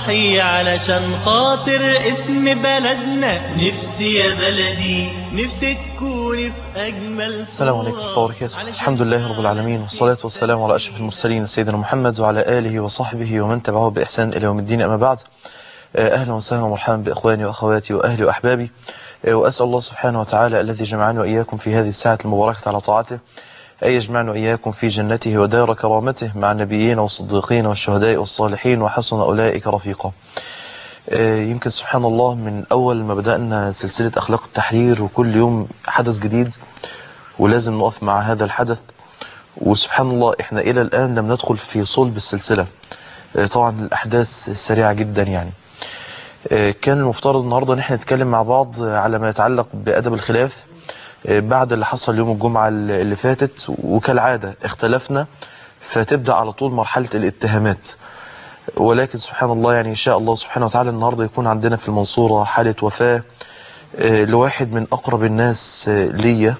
أضحي علشان خاطر اسم بلدنا نفسي يا بلدي نفسي تكوني في أجمل السلام عليكم ورحمة الله وبركاته الحمد لله رب العالمين والصلاة والسلام على أشرف المرسلين سيدنا محمد وعلى آله وصحبه ومن تبعه بإحسان إلى يوم الدين أما بعد آه، أهلا وسهلا ومرحبا بإخواني وأخواتي وأهلي وأحبابي آه، وأسأل الله سبحانه وتعالى الذي جمعني وإياكم في هذه الساعة المباركة على طاعته أن يجمعنا وإياكم في جنته ودار كرامته مع النبيين والصديقين والشهداء والصالحين وحسن أولئك رفيقا آه، يمكن سبحان الله من أول ما بدأنا سلسلة أخلاق التحرير وكل يوم حدث جديد ولازم نقف مع هذا الحدث وسبحان الله إحنا إلى الآن لم ندخل في صلب السلسلة آه، طبعا الأحداث سريعة جدا يعني آه، كان المفترض النهاردة ان احنا نتكلم مع بعض على ما يتعلق بأدب الخلاف آه، بعد اللي حصل يوم الجمعة اللي فاتت وكالعادة اختلفنا فتبدأ على طول مرحلة الاتهامات ولكن سبحان الله يعني إن شاء الله سبحانه وتعالى النهاردة يكون عندنا في المنصورة حالة وفاة آه، لواحد من أقرب الناس آه، ليا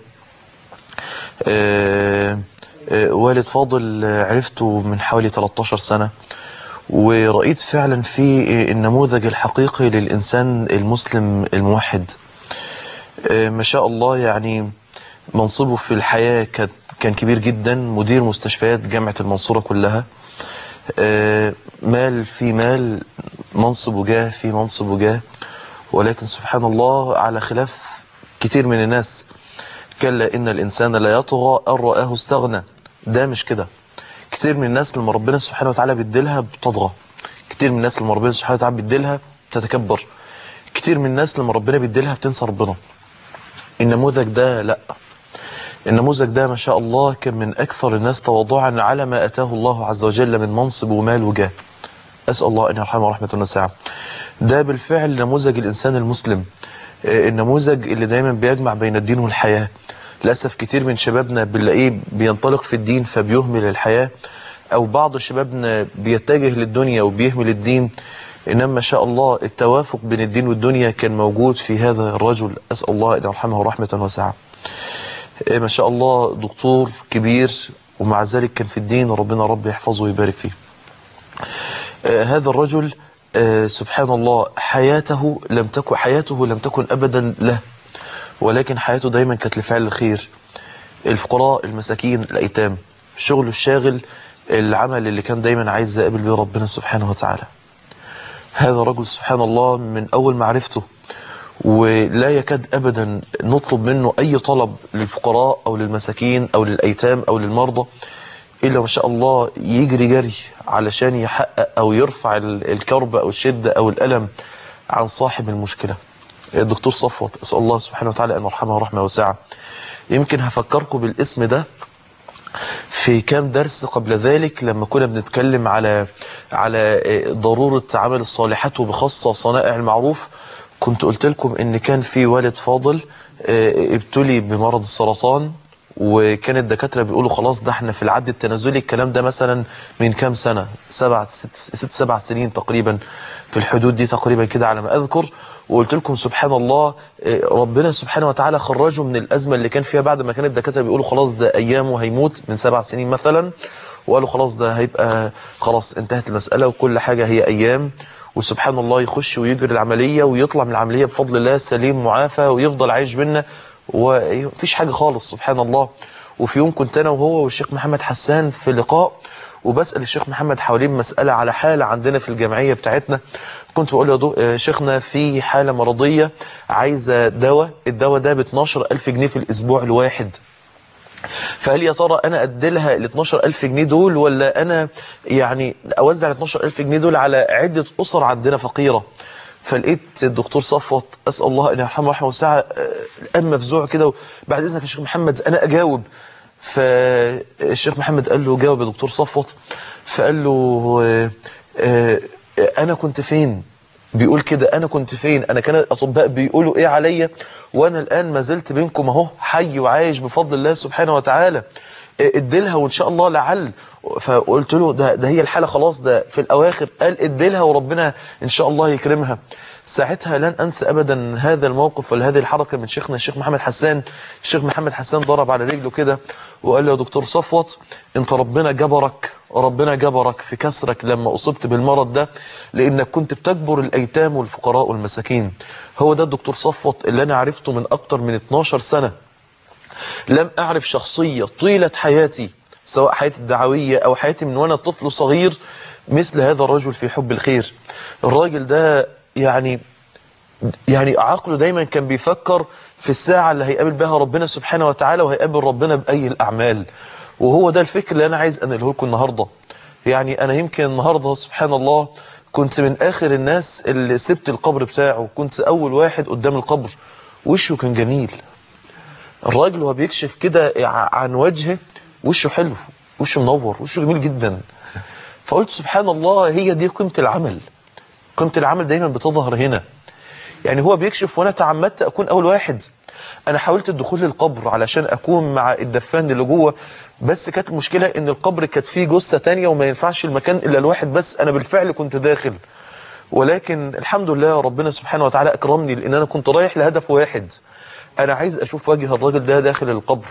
آه، آه، والد فاضل آه، عرفته من حوالي 13 سنة ورأيت فعلا في النموذج الحقيقي للإنسان المسلم الموحد آه، ما شاء الله يعني منصبه في الحياة كان- كان كبير جدا مدير مستشفيات جامعة المنصورة كلها آه، مال في مال منصب وجاه في منصب وجاه ولكن سبحان الله على خلاف كتير من الناس كلا إن الإنسان لا يطغى أن رآه استغنى ده مش كده كتير من الناس لما ربنا سبحانه وتعالى بيديلها بتطغى كتير من الناس لما ربنا سبحانه وتعالى بيديلها بتتكبر كتير من الناس لما ربنا بيديلها بتنسى ربنا النموذج ده لا النموذج ده ما شاء الله كان من أكثر الناس تواضعا على ما أتاه الله عز وجل من منصب ومال وجاه أسأل الله أن يرحمه رحمة واسعة ده بالفعل نموذج الإنسان المسلم آه، النموذج اللي دايما بيجمع بين الدين والحياة للأسف كتير من شبابنا بنلاقيه بينطلق في الدين فبيهمل الحياة أو بعض شبابنا بيتجه للدنيا وبيهمل الدين إنما ما شاء الله التوافق بين الدين والدنيا كان موجود في هذا الرجل أسأل الله أن يرحمه رحمة واسعة آه، ما شاء الله دكتور كبير ومع ذلك كان في الدين ربنا رب يحفظه ويبارك فيه آه، هذا الرجل آه، سبحان الله حياته لم تكن حياته لم تكن ابدا له ولكن حياته دايما كانت لفعل الخير الفقراء المساكين الايتام شغله الشاغل العمل اللي كان دايما عايز يقابل بيه ربنا سبحانه وتعالى هذا رجل سبحان الله من اول معرفته ولا يكاد ابدا نطلب منه اي طلب للفقراء او للمساكين او للايتام او للمرضى الا ما شاء الله يجري جري علشان يحقق او يرفع ال- الكرب او الشده او الالم عن صاحب المشكله الدكتور صفوت اسال الله سبحانه وتعالى ان يرحمه رحمه واسعه يمكن هفكركم بالاسم ده في كام درس قبل ذلك لما كنا بنتكلم على على آه، ضرورة عمل الصالحات وبخاصة صنائع المعروف كنت قلت لكم ان كان في والد فاضل آه، ابتلي بمرض السرطان وكان الدكاترة بيقولوا خلاص ده احنا في العد التنازلي الكلام ده مثلا من كام سنة سبع ست, ست سبع سنين تقريبا في الحدود دي تقريبا كده على ما اذكر وقلت لكم سبحان الله آه، ربنا سبحانه وتعالى خرجه من الازمه اللي كان فيها بعد ما كان الدكاتره بيقولوا خلاص ده ايامه هيموت من سبع سنين مثلا وقالوا خلاص ده هيبقى خلاص انتهت المساله وكل حاجه هي ايام وسبحان الله يخش ويجري العمليه ويطلع من العمليه بفضل الله سليم معافى ويفضل عايش بينا ومفيش حاجه خالص سبحان الله وفي يوم كنت انا وهو والشيخ محمد حسان في لقاء وبسأل الشيخ محمد حوالين مسألة على حالة عندنا في الجمعية بتاعتنا كنت بقول له يا دو- آه، شيخنا في حالة مرضية عايزة دواء الدواء ده ب 12000 جنيه في الأسبوع الواحد فقال لي يا ترى انا اديلها ال 12000 جنيه دول ولا انا يعني اوزع ال 12000 جنيه دول على عده اسر عندنا فقيره فلقيت الدكتور صفوت اسال الله ان يرحمه رحمه واسعه آه، قام مفزوع كده بعد اذنك يا شيخ محمد انا اجاوب فالشيخ محمد قال له جاوب يا دكتور صفوت فقال له آه، آه، انا كنت فين بيقول كده انا كنت فين انا كان الاطباء بيقولوا ايه عليا وانا الان ما زلت بينكم اهو حي وعايش بفضل الله سبحانه وتعالى اديلها وان شاء الله لعل فقلت له ده, ده هي الحالة خلاص ده في الاواخر قال اديلها وربنا ان شاء الله يكرمها ساعتها لن انسى ابدا هذا الموقف ولا هذه الحركة من شيخنا الشيخ محمد حسان الشيخ محمد حسان ضرب على رجله كده وقال له يا دكتور صفوت انت ربنا جبرك ربنا جبرك في كسرك لما اصبت بالمرض ده لانك كنت بتجبر الايتام والفقراء والمساكين هو ده الدكتور صفوت اللي انا عرفته من اكتر من 12 سنة لم أعرف شخصية طيلة حياتي سواء حياتي الدعوية أو حياتي من وأنا طفل صغير مثل هذا الرجل في حب الخير الراجل ده يعني يعني عقله دايما كان بيفكر في الساعة اللي هيقابل بها ربنا سبحانه وتعالى وهيقابل ربنا بأي الأعمال وهو ده الفكر اللي أنا عايز أنقله لكم النهاردة يعني أنا يمكن النهاردة سبحان الله كنت من آخر الناس اللي سبت القبر بتاعه كنت أول واحد قدام القبر وشه كان جميل الراجل وهو بيكشف كده عن وجهه وشه حلو وشه منور وشه جميل جدا فقلت سبحان الله هي دي قيمة العمل قيمة العمل دايما بتظهر هنا يعني هو بيكشف وانا تعمدت اكون اول واحد انا حاولت الدخول للقبر علشان اكون مع الدفان اللي جوه بس كانت المشكلة ان القبر كانت فيه جثة تانية وما ينفعش المكان الا الواحد بس انا بالفعل كنت داخل ولكن الحمد لله ربنا سبحانه وتعالى اكرمني لان انا كنت رايح لهدف واحد انا عايز اشوف وجه الراجل ده داخل القبر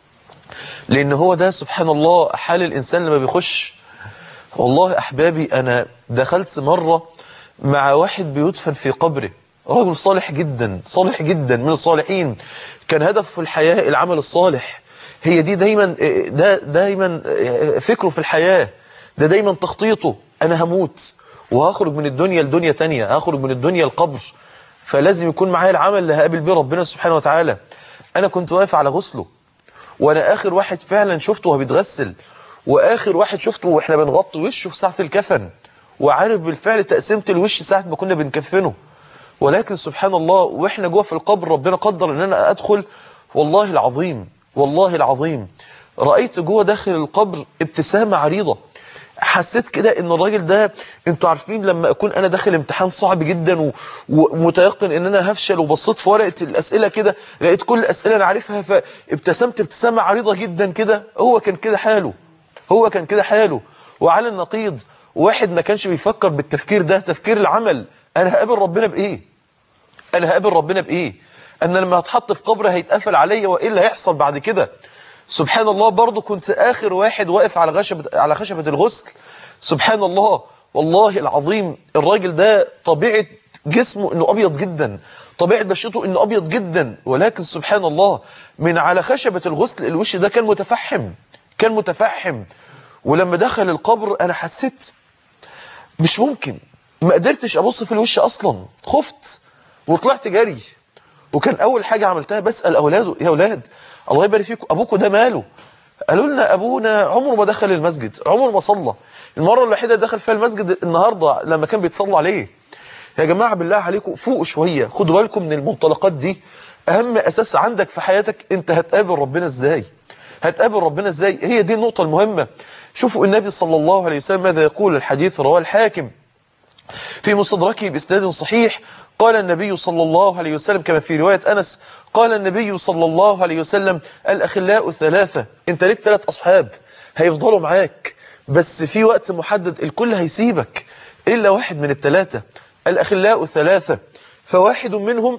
لان هو ده سبحان الله حال الانسان لما بيخش والله احبابي انا دخلت مرة مع واحد بيدفن في قبره رجل صالح جدا صالح جدا من الصالحين كان هدفه في الحياة العمل الصالح هي دي دايما ده دايما فكره في الحياة ده دايما تخطيطه انا هموت وهخرج من الدنيا لدنيا تانية هخرج من الدنيا القبر فلازم يكون معايا العمل اللي هقابل بيه ربنا سبحانه وتعالى انا كنت واقف على غسله وانا اخر واحد فعلا شفته وهو بيتغسل واخر واحد شفته واحنا بنغطي وشه في ساعة الكفن وعارف بالفعل تقسيمة الوش ساعة ما كنا بنكفنه ولكن سبحان الله واحنا جوه في القبر ربنا قدر ان انا ادخل والله العظيم والله العظيم رأيت جوه داخل القبر ابتسامة عريضة حسيت كده ان الراجل ده انتوا عارفين لما اكون انا داخل امتحان صعب جدا و- ومتيقن ان انا هفشل وبصيت في ورقه الاسئله كده لقيت كل الاسئله انا عارفها فابتسمت ابتسامه عريضه جدا كده هو كان كده حاله هو كان كده حاله وعلى النقيض واحد ما كانش بيفكر بالتفكير ده تفكير العمل انا هقابل ربنا بايه انا هقابل ربنا بايه انا لما هتحط في قبر هيتقفل عليا وايه اللي هيحصل بعد كده سبحان الله برضو كنت اخر واحد واقف على خشبة على خشبة الغسل سبحان الله والله العظيم الراجل ده طبيعة جسمه انه ابيض جدا طبيعة بشرته انه ابيض جدا ولكن سبحان الله من على خشبة الغسل الوش ده كان متفحم كان متفحم ولما دخل القبر انا حسيت مش ممكن ما قدرتش ابص في الوش اصلا خفت وطلعت جري وكان اول حاجة عملتها بسأل اولاده يا اولاد الله يبارك فيكم ابوكم ده ماله قالوا لنا ابونا عمره ما دخل المسجد عمره ما صلى المرة الوحيدة اللي دخل فيها المسجد النهاردة لما كان بيتصلى عليه يا جماعة بالله عليكم فوقوا شوية خدوا بالكم من المنطلقات دي اهم اساس عندك في حياتك انت هتقابل ربنا ازاي هتقابل ربنا ازاي هي دي النقطة المهمة شوفوا النبي صلى الله عليه وسلم ماذا يقول الحديث رواه الحاكم في مستدركه بإسناد صحيح قال النبي صلى الله عليه وسلم كما في رواية أنس قال النبي صلى الله عليه وسلم الأخلاء الثلاثة انت ليك ثلاث أصحاب هيفضلوا معاك بس في وقت محدد الكل هيسيبك إلا واحد من الثلاثة الأخلاء الثلاثة فواحد منهم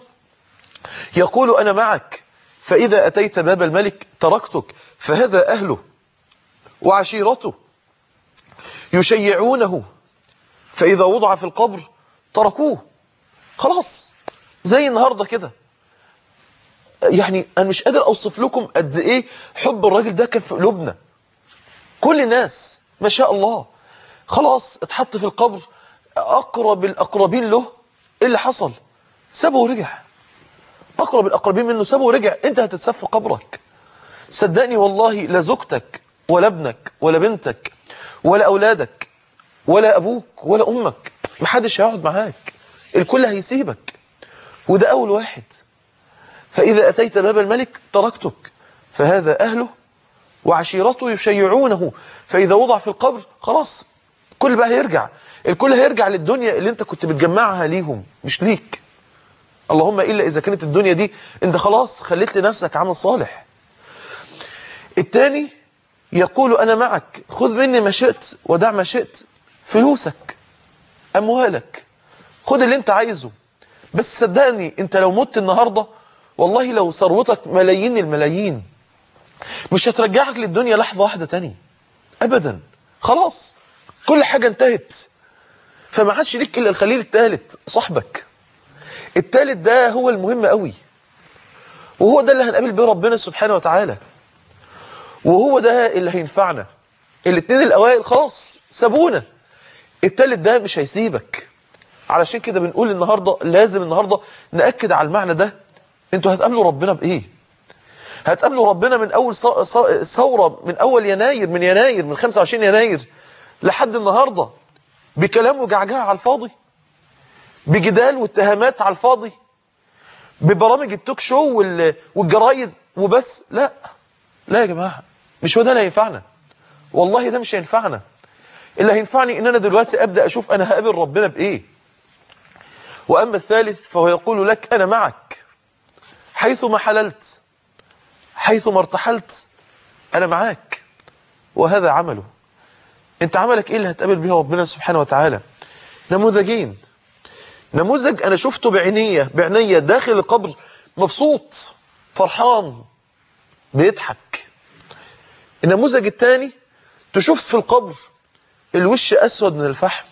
يقول أنا معك فإذا أتيت باب الملك تركتك فهذا أهله وعشيرته يشيعونه فإذا وضع في القبر تركوه خلاص زي النهاردة كده يعني أنا مش قادر أوصف لكم قد إيه حب الراجل ده كان في قلوبنا كل الناس ما شاء الله خلاص اتحط في القبر أقرب الأقربين له إيه اللي حصل سابه ورجع أقرب الأقربين منه سابه ورجع أنت هتتسف في قبرك صدقني والله لا زوجتك ولا ابنك ولا بنتك ولا أولادك ولا أبوك ولا أمك محدش هيقعد معاك الكل هيسيبك وده أول واحد فإذا أتيت باب الملك تركتك فهذا أهله وعشيرته يشيعونه فإذا وضع في القبر خلاص كل بقى هيرجع الكل هيرجع للدنيا اللي انت كنت بتجمعها ليهم مش ليك اللهم إلا إذا كانت الدنيا دي انت خلاص خليت لنفسك عمل صالح التاني يقول أنا معك خذ مني ما شئت ودع ما شئت فلوسك أموالك خذ اللي انت عايزه بس صدقني انت لو مت النهاردة والله لو ثروتك ملايين الملايين مش هترجعك للدنيا لحظة واحدة تانية أبدا خلاص كل حاجة انتهت فما عادش ليك إلا الخليل الثالث صاحبك الثالث ده هو المهم قوي وهو ده اللي هنقابل بيه ربنا سبحانه وتعالى وهو ده اللي هينفعنا الاثنين الأوائل خلاص سابونا الثالث ده مش هيسيبك علشان كده بنقول النهاردة لازم النهاردة نأكد على المعنى ده انتوا هتقابلوا ربنا بإيه هتقابلوا ربنا من أول ثورة من أول يناير من يناير من 25 يناير لحد النهاردة بكلام وجعجعة على الفاضي بجدال واتهامات على الفاضي ببرامج التوك شو والجرايد وبس لا لا يا جماعة مش هو ده اللي هينفعنا والله ده مش هينفعنا اللي هينفعني ان انا دلوقتي ابدا اشوف انا هقابل ربنا بايه واما الثالث فهو يقول لك انا معك حيث ما حللت حيث ما ارتحلت انا معاك وهذا عمله انت عملك ايه اللي هتقابل بيه ربنا سبحانه وتعالى نموذجين نموذج انا شفته بعينيه بعينيه داخل القبر مبسوط فرحان بيضحك النموذج الثاني تشوف في القبر الوش أسود من الفحم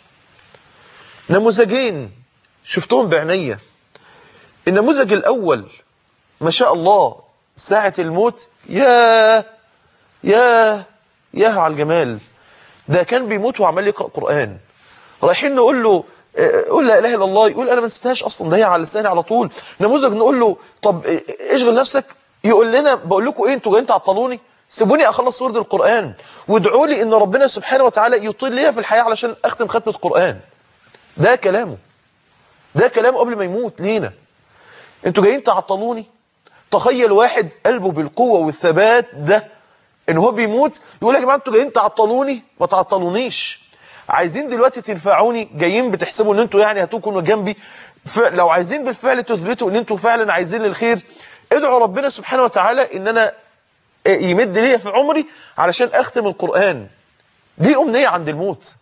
نموذجين شفتهم بعينيا النموذج الأول ما شاء الله ساعة الموت يا يا يا على الجمال ده كان بيموت وعمال يقرأ قرآن رايحين نقول له قول لا اله الا الله يقول انا ما نسيتهاش اصلا ده هي على لساني على طول نموذج نقول له طب اشغل نفسك يقول لنا بقول لكم ايه انتوا جايين تعطلوني سيبوني اخلص ورد القرآن وادعوا لي ان ربنا سبحانه وتعالى يطيل لي في الحياة علشان اختم ختمة القرآن ده كلامه ده كلامه قبل ما يموت لينا انتوا جايين تعطلوني تخيل واحد قلبه بالقوة والثبات ده ان هو بيموت يقول يا جماعة انتوا جايين تعطلوني ما تعطلونيش عايزين دلوقتي تنفعوني جايين بتحسبوا ان انتوا يعني هتكونوا جنبي لو عايزين بالفعل تثبتوا ان انتوا فعلا عايزين الخير ادعوا ربنا سبحانه وتعالى ان انا يمد لي في عمري علشان اختم القرآن دي امنية عند الموت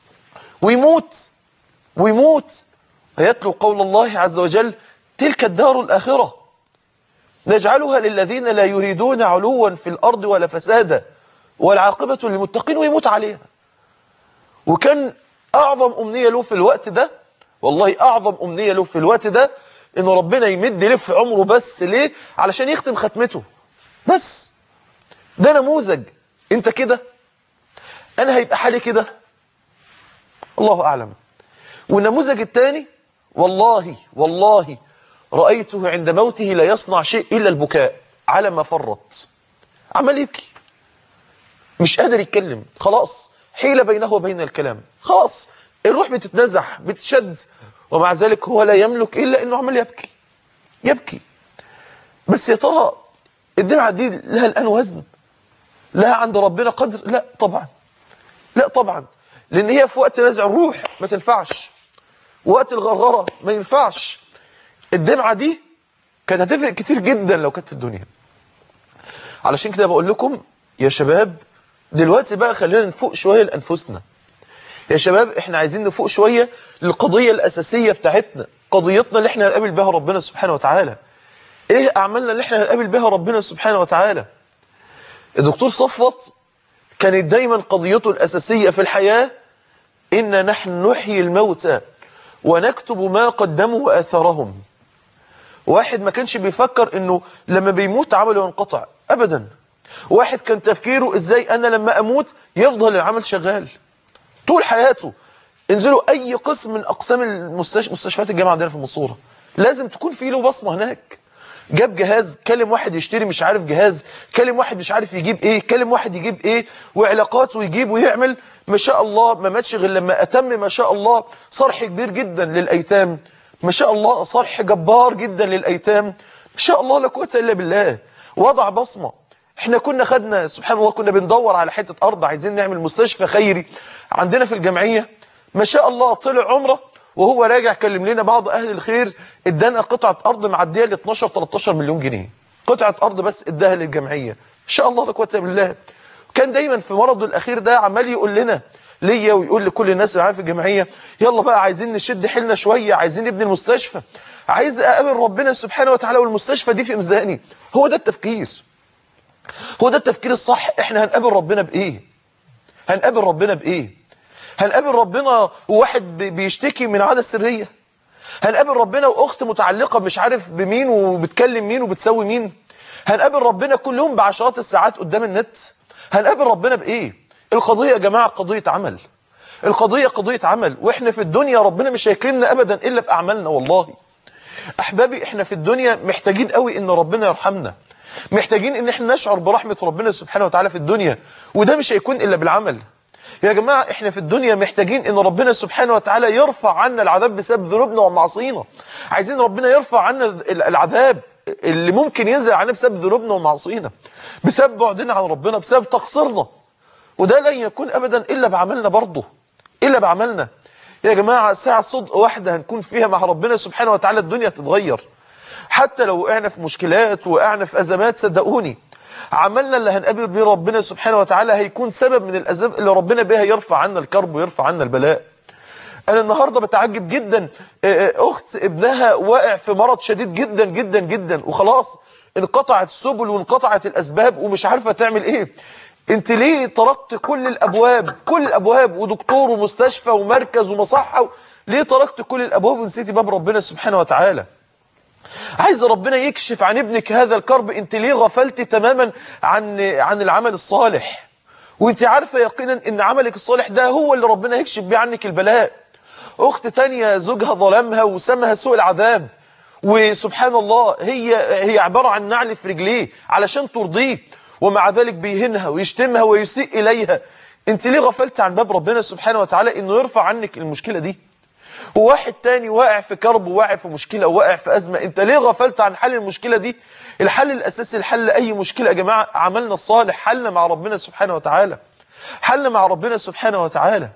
ويموت ويموت فيتلو قول الله عز وجل تلك الدار الآخرة نجعلها للذين لا يريدون علوا في الأرض ولا فسادا والعاقبة للمتقين ويموت عليها وكان أعظم أمنية له في الوقت ده والله أعظم أمنية له في الوقت ده إن ربنا يمد له في عمره بس ليه علشان يختم ختمته بس ده نموذج انت كده انا هيبقى حالي كده الله اعلم والنموذج الثاني والله والله رأيته عند موته لا يصنع شيء إلا البكاء على ما فرط عمال يبكي مش قادر يتكلم خلاص حيلة بينه وبين الكلام خلاص الروح بتتنزح بتشد ومع ذلك هو لا يملك إلا أنه عمال يبكي يبكي بس يا ترى الدمعة دي لها الآن وزن لها عند ربنا قدر لا طبعا لا طبعا لأن هي في وقت نزع الروح ما تنفعش وقت الغرغرة ما ينفعش الدمعة دي كانت هتفرق كتير جدا لو كانت في الدنيا علشان كده بقول لكم يا شباب دلوقتي بقى خلينا نفوق شوية لأنفسنا يا شباب احنا عايزين نفوق شوية للقضية الأساسية بتاعتنا قضيتنا اللي احنا هنقابل بها ربنا سبحانه وتعالى ايه أعمالنا اللي احنا هنقابل بها ربنا سبحانه وتعالى الدكتور صفوت كانت دايما قضيته الأساسية في الحياة إن نحن نحيي الموتى ونكتب ما قدموا وآثارهم واحد ما كانش بيفكر انه لما بيموت عمله ينقطع ابدا واحد كان تفكيره ازاي انا لما اموت يفضل العمل شغال طول حياته انزلوا اي قسم من اقسام المستشفى مستشفيات الجامعه عندنا في المنصوره لازم تكون في له بصمه هناك جاب جهاز كلم واحد يشتري مش عارف جهاز كلم واحد مش عارف يجيب ايه كلم واحد يجيب ايه وعلاقاته يجيب ويعمل ما شاء الله ما ماتش غير لما اتم ما شاء الله صرح كبير جدا للايتام ما شاء الله صرح جبار جدا للايتام ما شاء الله لا قوه الا بالله وضع بصمه احنا كنا خدنا سبحان الله كنا بندور على حته ارض عايزين نعمل مستشفى خيري عندنا في الجمعيه ما شاء الله طلع عمره وهو راجع كلم لنا بعض اهل الخير ادانا قطعه ارض معديه ل 12 13 مليون جنيه قطعه ارض بس اداها للجمعيه ان شاء الله لا قوه الا بالله كان دايما في مرضه الاخير ده عمال يقول لنا ليا ويقول لكل الناس اللي معايا في الجمعيه يلا بقى عايزين نشد حيلنا شويه عايزين نبني المستشفى عايز اقابل ربنا سبحانه وتعالى والمستشفى دي في ميزاني هو ده التفكير هو ده التفكير الصح احنا هنقابل ربنا بايه هنقابل ربنا بايه هنقابل ربنا وواحد بي- بيشتكي من عادة سرية هنقابل ربنا واخت متعلقة مش عارف بمين وبتكلم مين وبتسوي مين هنقابل ربنا كل يوم بعشرات الساعات قدام النت هنقابل ربنا بايه القضية يا جماعة قضية عمل القضية قضية عمل واحنا في الدنيا ربنا مش هيكرمنا ابدا الا باعمالنا والله احبابي احنا في الدنيا محتاجين قوي ان ربنا يرحمنا محتاجين ان احنا نشعر برحمة ربنا سبحانه وتعالى في الدنيا وده مش هيكون الا بالعمل يا جماعة احنا في الدنيا محتاجين ان ربنا سبحانه وتعالى يرفع عنا العذاب بسبب ذنوبنا ومعصينا عايزين ربنا يرفع عنا ال- العذاب اللي ممكن ينزل علينا بسبب ذنوبنا ومعصينا بسبب بعدنا عن ربنا بسبب تقصيرنا وده لن يكون ابدا الا بعملنا برضه الا بعملنا يا جماعة ساعة صدق واحدة هنكون فيها مع ربنا سبحانه وتعالى الدنيا تتغير حتى لو وقعنا في مشكلات وقعنا في أزمات صدقوني عملنا اللي هنقابل بيه ربنا سبحانه وتعالى هيكون سبب من الأسباب اللي ربنا بها يرفع عنا الكرب ويرفع عنا البلاء أنا النهاردة بتعجب جدا آه، آه، أخت ابنها واقع في مرض شديد جدا جدا جدا وخلاص انقطعت السبل وانقطعت الأسباب ومش عارفة تعمل إيه انت ليه تركت كل الأبواب كل الأبواب ودكتور ومستشفى ومركز ومصحة ليه تركت كل الأبواب ونسيتي باب ربنا سبحانه وتعالى عايز ربنا يكشف عن ابنك هذا الكرب انت ليه غفلت تماما عن عن العمل الصالح وانت عارفة يقينا ان عملك الصالح ده هو اللي ربنا يكشف بيه عنك البلاء اخت تانية زوجها ظلمها وسمها سوء العذاب وسبحان الله هي هي عبارة عن نعل في رجليه علشان ترضيه ومع ذلك بيهنها ويشتمها ويسيء إليها انت ليه غفلت عن باب ربنا سبحانه وتعالى انه يرفع عنك المشكلة دي وواحد تاني واقع في كرب وواقع في مشكلة وواقع في أزمة انت ليه غفلت عن حل المشكلة دي الحل الأساسي لحل أي مشكلة يا جماعة عملنا الصالح حلنا مع ربنا سبحانه وتعالى حلنا مع ربنا سبحانه وتعالى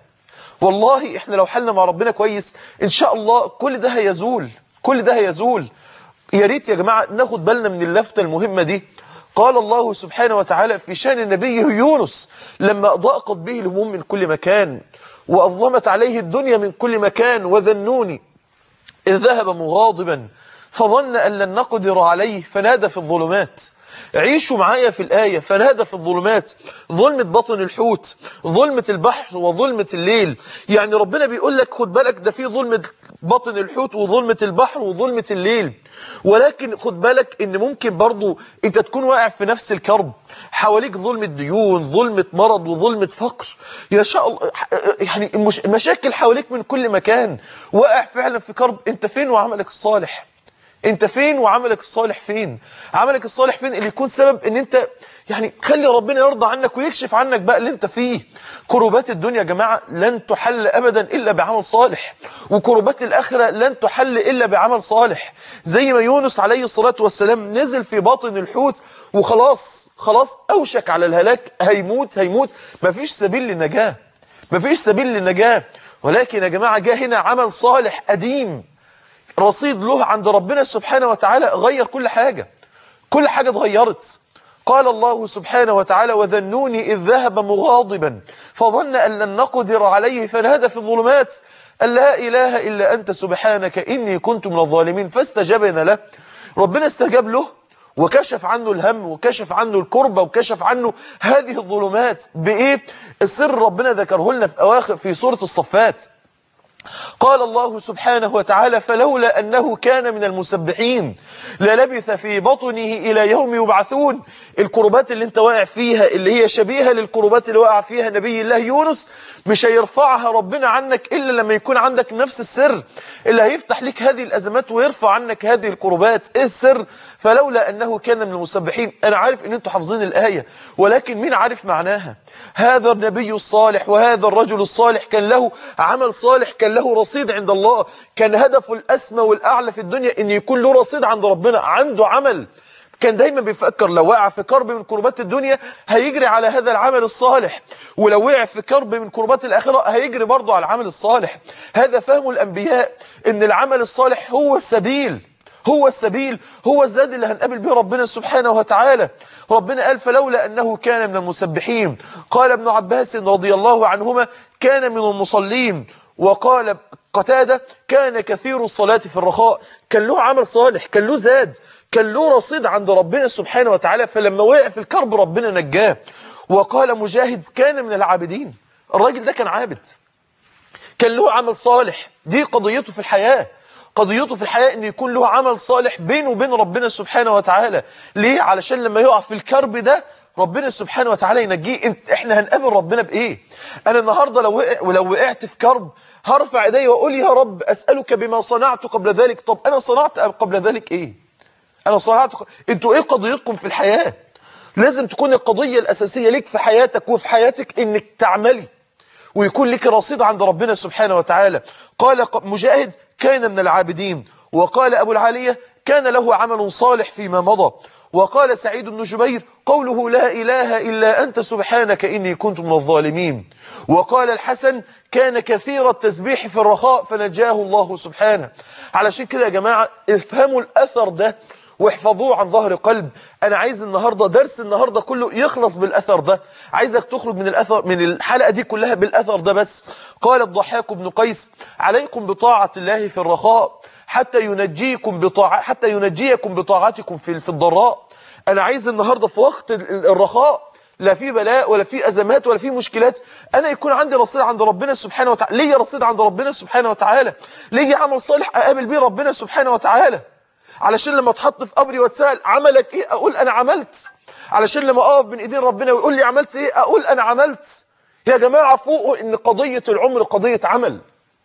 والله احنا لو حلنا مع ربنا كويس ان شاء الله كل ده هيزول كل ده هيزول يا ريت يا جماعة ناخد بالنا من اللفتة المهمة دي قال الله سبحانه وتعالى في شان النبي يونس لما ضاقت به الهموم من كل مكان وأظلمت عليه الدنيا من كل مكان وذنوني إذ ذهب مغاضبا فظن أن لن نقدر عليه فنادى في الظلمات عيشوا معايا في الآية فنادى في الظلمات ظلمة بطن الحوت ظلمة البحر وظلمة الليل يعني ربنا بيقول لك خد بالك ده في ظلمة بطن الحوت وظلمة البحر وظلمة الليل ولكن خد بالك ان ممكن برضو انت تكون واقع في نفس الكرب حواليك ظلمة ديون ظلمة مرض وظلمة فقر يا شاء الله يعني المش... المشاكل حواليك من كل مكان واقع فعلا في كرب انت فين وعملك الصالح انت فين وعملك الصالح فين عملك الصالح فين اللي يكون سبب ان انت يعني خلي ربنا يرضى عنك ويكشف عنك بقى اللي انت فيه كروبات الدنيا يا جماعة لن تحل ابدا الا بعمل صالح وكروبات الاخرة لن تحل الا بعمل صالح زي ما يونس عليه الصلاة والسلام نزل في باطن الحوت وخلاص خلاص اوشك على الهلاك هيموت هيموت مفيش سبيل للنجاة مفيش سبيل للنجاة ولكن يا جماعة جاء هنا عمل صالح قديم رصيد له عند ربنا سبحانه وتعالى غير كل حاجة كل حاجة اتغيرت قال الله سبحانه وتعالى وذنوني إذ ذهب مغاضبا فظن أن لن نقدر عليه فنادى في الظلمات أن لا إله إلا أنت سبحانك إني كنت من الظالمين فاستجبنا له ربنا استجاب له وكشف عنه الهم وكشف عنه الكربة وكشف عنه هذه الظلمات بإيه السر ربنا ذكره لنا في أواخر في سورة الصفات قال الله سبحانه وتعالى فلولا أنه كان من المسبحين للبث في بطنه إلى يوم يبعثون الكربات اللي انت واقع فيها اللي هي شبيهة للكربات اللي وقع فيها نبي الله يونس مش هيرفعها ربنا عنك إلا لما يكون عندك نفس السر اللي هيفتح لك هذه الأزمات ويرفع عنك هذه الكربات إيه السر فلولا أنه كان من المسبحين أنا عارف أن انتوا حافظين الآية ولكن مين عارف معناها هذا النبي الصالح وهذا الرجل الصالح كان له عمل صالح كان له رصيد عند الله كان هدفه الأسمى والأعلى في الدنيا أن يكون له رصيد عند ربنا عنده عمل كان دايما بيفكر لو وقع في كرب من كربات الدنيا هيجري على هذا العمل الصالح ولو وقع في كرب من كربات الآخرة هيجري برضه على العمل الصالح هذا فهم الأنبياء ان العمل الصالح هو السبيل هو السبيل هو الزاد اللي هنقابل به ربنا سبحانه وتعالى ربنا قال فلولا أنه كان من المسبحين قال ابن عباس رضي الله عنهما كان من المصلين وقال قتادة كان كثير الصلاة في الرخاء كان له عمل صالح كان له زاد كان له رصيد عند ربنا سبحانه وتعالى فلما وقع في الكرب ربنا نجاه وقال مجاهد كان من العابدين الراجل ده كان عابد كان له عمل صالح دي قضيته في الحياة قضيته في الحياة ان يكون له عمل صالح بينه وبين ربنا سبحانه وتعالى ليه علشان لما يقع في الكرب ده ربنا سبحانه وتعالى ينجيه انت احنا هنقابل ربنا بايه انا النهارده لو وقع ولو وقعت في كرب هرفع ايدي واقول يا رب اسالك بما صنعت قبل ذلك طب انا صنعت قبل ذلك ايه انا صنعت انتوا ايه قضيتكم في الحياه لازم تكون القضيه الاساسيه ليك في حياتك وفي حياتك انك تعملي ويكون لك رصيد عند ربنا سبحانه وتعالى قال مجاهد كان من العابدين وقال أبو العالية كان له عمل صالح فيما مضى وقال سعيد بن جبير قوله لا إله إلا أنت سبحانك إني كنت من الظالمين وقال الحسن كان كثير التسبيح في الرخاء فنجاه الله سبحانه علشان كده يا جماعة افهموا الأثر ده واحفظوه عن ظهر قلب انا عايز النهارده درس النهارده كله يخلص بالاثر ده عايزك تخرج من الاثر من الحلقه دي كلها بالاثر ده بس قال الضحاك بن قيس عليكم بطاعه الله في الرخاء حتى ينجيكم بطاعه حتى ينجيكم بطاعتكم في في الضراء انا عايز النهارده في وقت الرخاء لا في بلاء ولا في ازمات ولا في مشكلات انا يكون عندي رصيد عند ربنا سبحانه وتعالى ليا رصيد عند ربنا سبحانه وتعالى ليا عمل صالح اقابل بيه ربنا سبحانه وتعالى علشان لما اتحط في قبري واتسال عملك ايه اقول انا عملت علشان لما اقف بين ايدين ربنا ويقول لي عملت ايه اقول انا عملت يا جماعه فوقوا ان قضيه العمر قضيه عمل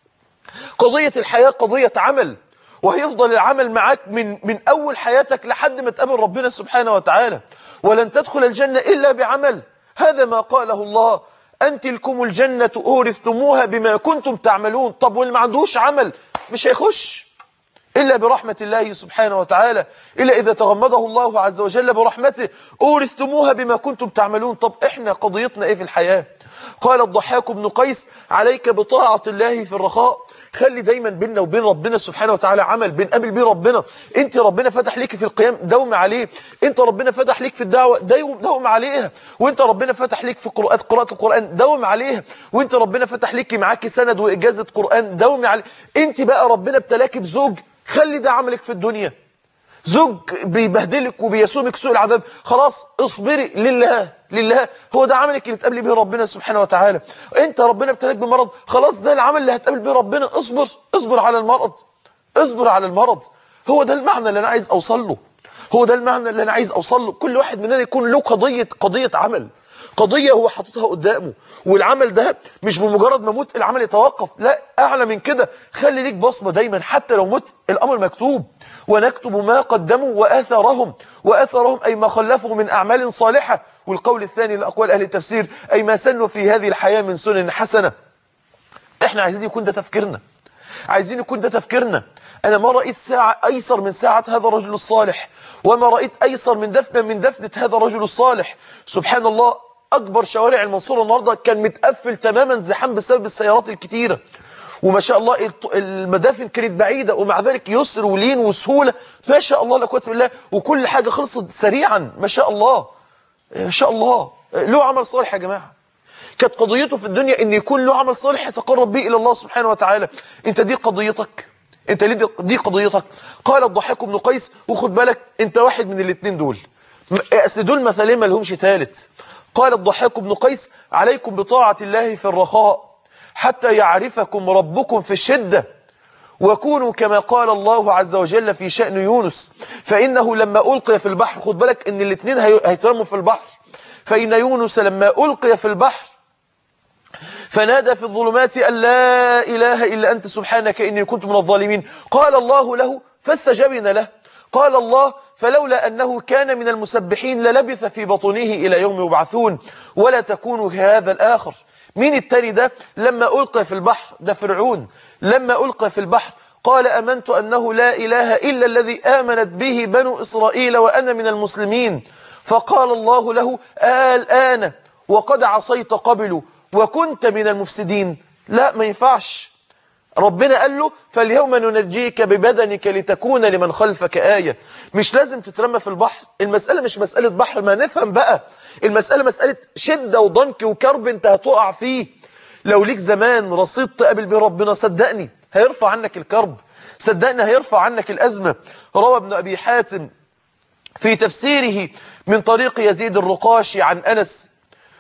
قضيه الحياه قضيه عمل وهيفضل العمل معاك من من اول حياتك لحد ما تقابل ربنا سبحانه وتعالى ولن تدخل الجنه الا بعمل هذا ما قاله الله أن تلكم الجنة أورثتموها بما كنتم تعملون طب واللي ما عندوش عمل مش هيخش إلا برحمة الله سبحانه وتعالى إلا إذا تغمده الله عز وجل برحمته أورثتموها بما كنتم تعملون طب إحنا قضيتنا إيه في الحياة قال الضحاك بن قيس عليك بطاعة الله في الرخاء خلي دايما بيننا وبين ربنا سبحانه وتعالى عمل بنقابل بيه ربنا انت ربنا فتح ليك في القيام دوم عليه انت ربنا فتح ليك في الدعوة دوم, دوم عليها وانت ربنا فتح ليك في قراءة قراءة القرآن دوم عليها وانت ربنا فتح ليك معاك سند وإجازة قرآن دوم عليه انت بقى ربنا ابتلاك بزوج خلي ده عملك في الدنيا زوج بيبهدلك وبيسومك سوء العذاب خلاص اصبري لله لله هو ده عملك اللي تقابلي به ربنا سبحانه وتعالى انت ربنا ابتلاك بمرض خلاص ده العمل اللي هتقابل به ربنا اصبر اصبر على المرض اصبر على المرض هو ده المعنى اللي انا عايز اوصل له هو ده المعنى اللي انا عايز اوصل له كل واحد مننا يكون له قضيه قضيه عمل قضية هو حاططها قدامه والعمل ده مش بمجرد ما موت العمل يتوقف لا أعلى من كده خلي ليك بصمة دايما حتى لو مت الأمر مكتوب ونكتب ما قدموا وآثارهم وآثارهم أي ما خلفوا من أعمال صالحة والقول الثاني لأقوال أهل التفسير أي ما سنوا في هذه الحياة من سنن حسنة احنا عايزين يكون ده تفكيرنا عايزين يكون ده تفكيرنا أنا ما رأيت ساعة أيسر من ساعة هذا الرجل الصالح وما رأيت أيسر من دفنة من دفنة هذا الرجل الصالح سبحان الله أكبر شوارع المنصورة النهاردة كان متقفل تماما زحام بسبب السيارات الكتيرة وما شاء الله المدافن كانت بعيدة ومع ذلك يسر ولين وسهولة ما شاء الله لا قوه بالله وكل حاجة خلصت سريعا ما شاء الله ما شاء الله له عمل صالح يا جماعة كانت قضيته في الدنيا ان يكون له عمل صالح يتقرب به الى الله سبحانه وتعالى انت دي قضيتك انت دي قضيتك قال الضحاك بن قيس وخد بالك انت واحد من الاثنين دول اصل دول مثالين ما لهمش ثالث قال الضحاك بن قيس عليكم بطاعة الله في الرخاء حتى يعرفكم ربكم في الشدة وكونوا كما قال الله عز وجل في شأن يونس فإنه لما ألقي في البحر خد بالك ان الاثنين هيترموا في البحر فإن يونس لما ألقي في البحر فنادى في الظلمات أن لا إله إلا أنت سبحانك إني كنت من الظالمين قال الله له فاستجبنا له قال الله فلولا أنه كان من المسبحين للبث في بطنه إلى يوم يبعثون ولا تكونوا كهذا الآخر مين التاني ده لما ألقى في البحر ده فرعون لما ألقى في البحر قال أمنت أنه لا إله إلا الذي آمنت به بنو إسرائيل وأنا من المسلمين فقال الله له الآن وقد عصيت قبل وكنت من المفسدين لا ما ينفعش ربنا قال له فاليوم ننجيك ببدنك لتكون لمن خلفك آية مش لازم تترمى في البحر المسألة مش مسألة بحر ما نفهم بقى المسألة مسألة شدة وضنك وكرب انت هتقع فيه لو ليك زمان رصيد تقابل بيه ربنا صدقني هيرفع عنك الكرب صدقني هيرفع عنك الأزمة روى ابن أبي حاتم في تفسيره من طريق يزيد الرقاشي عن أنس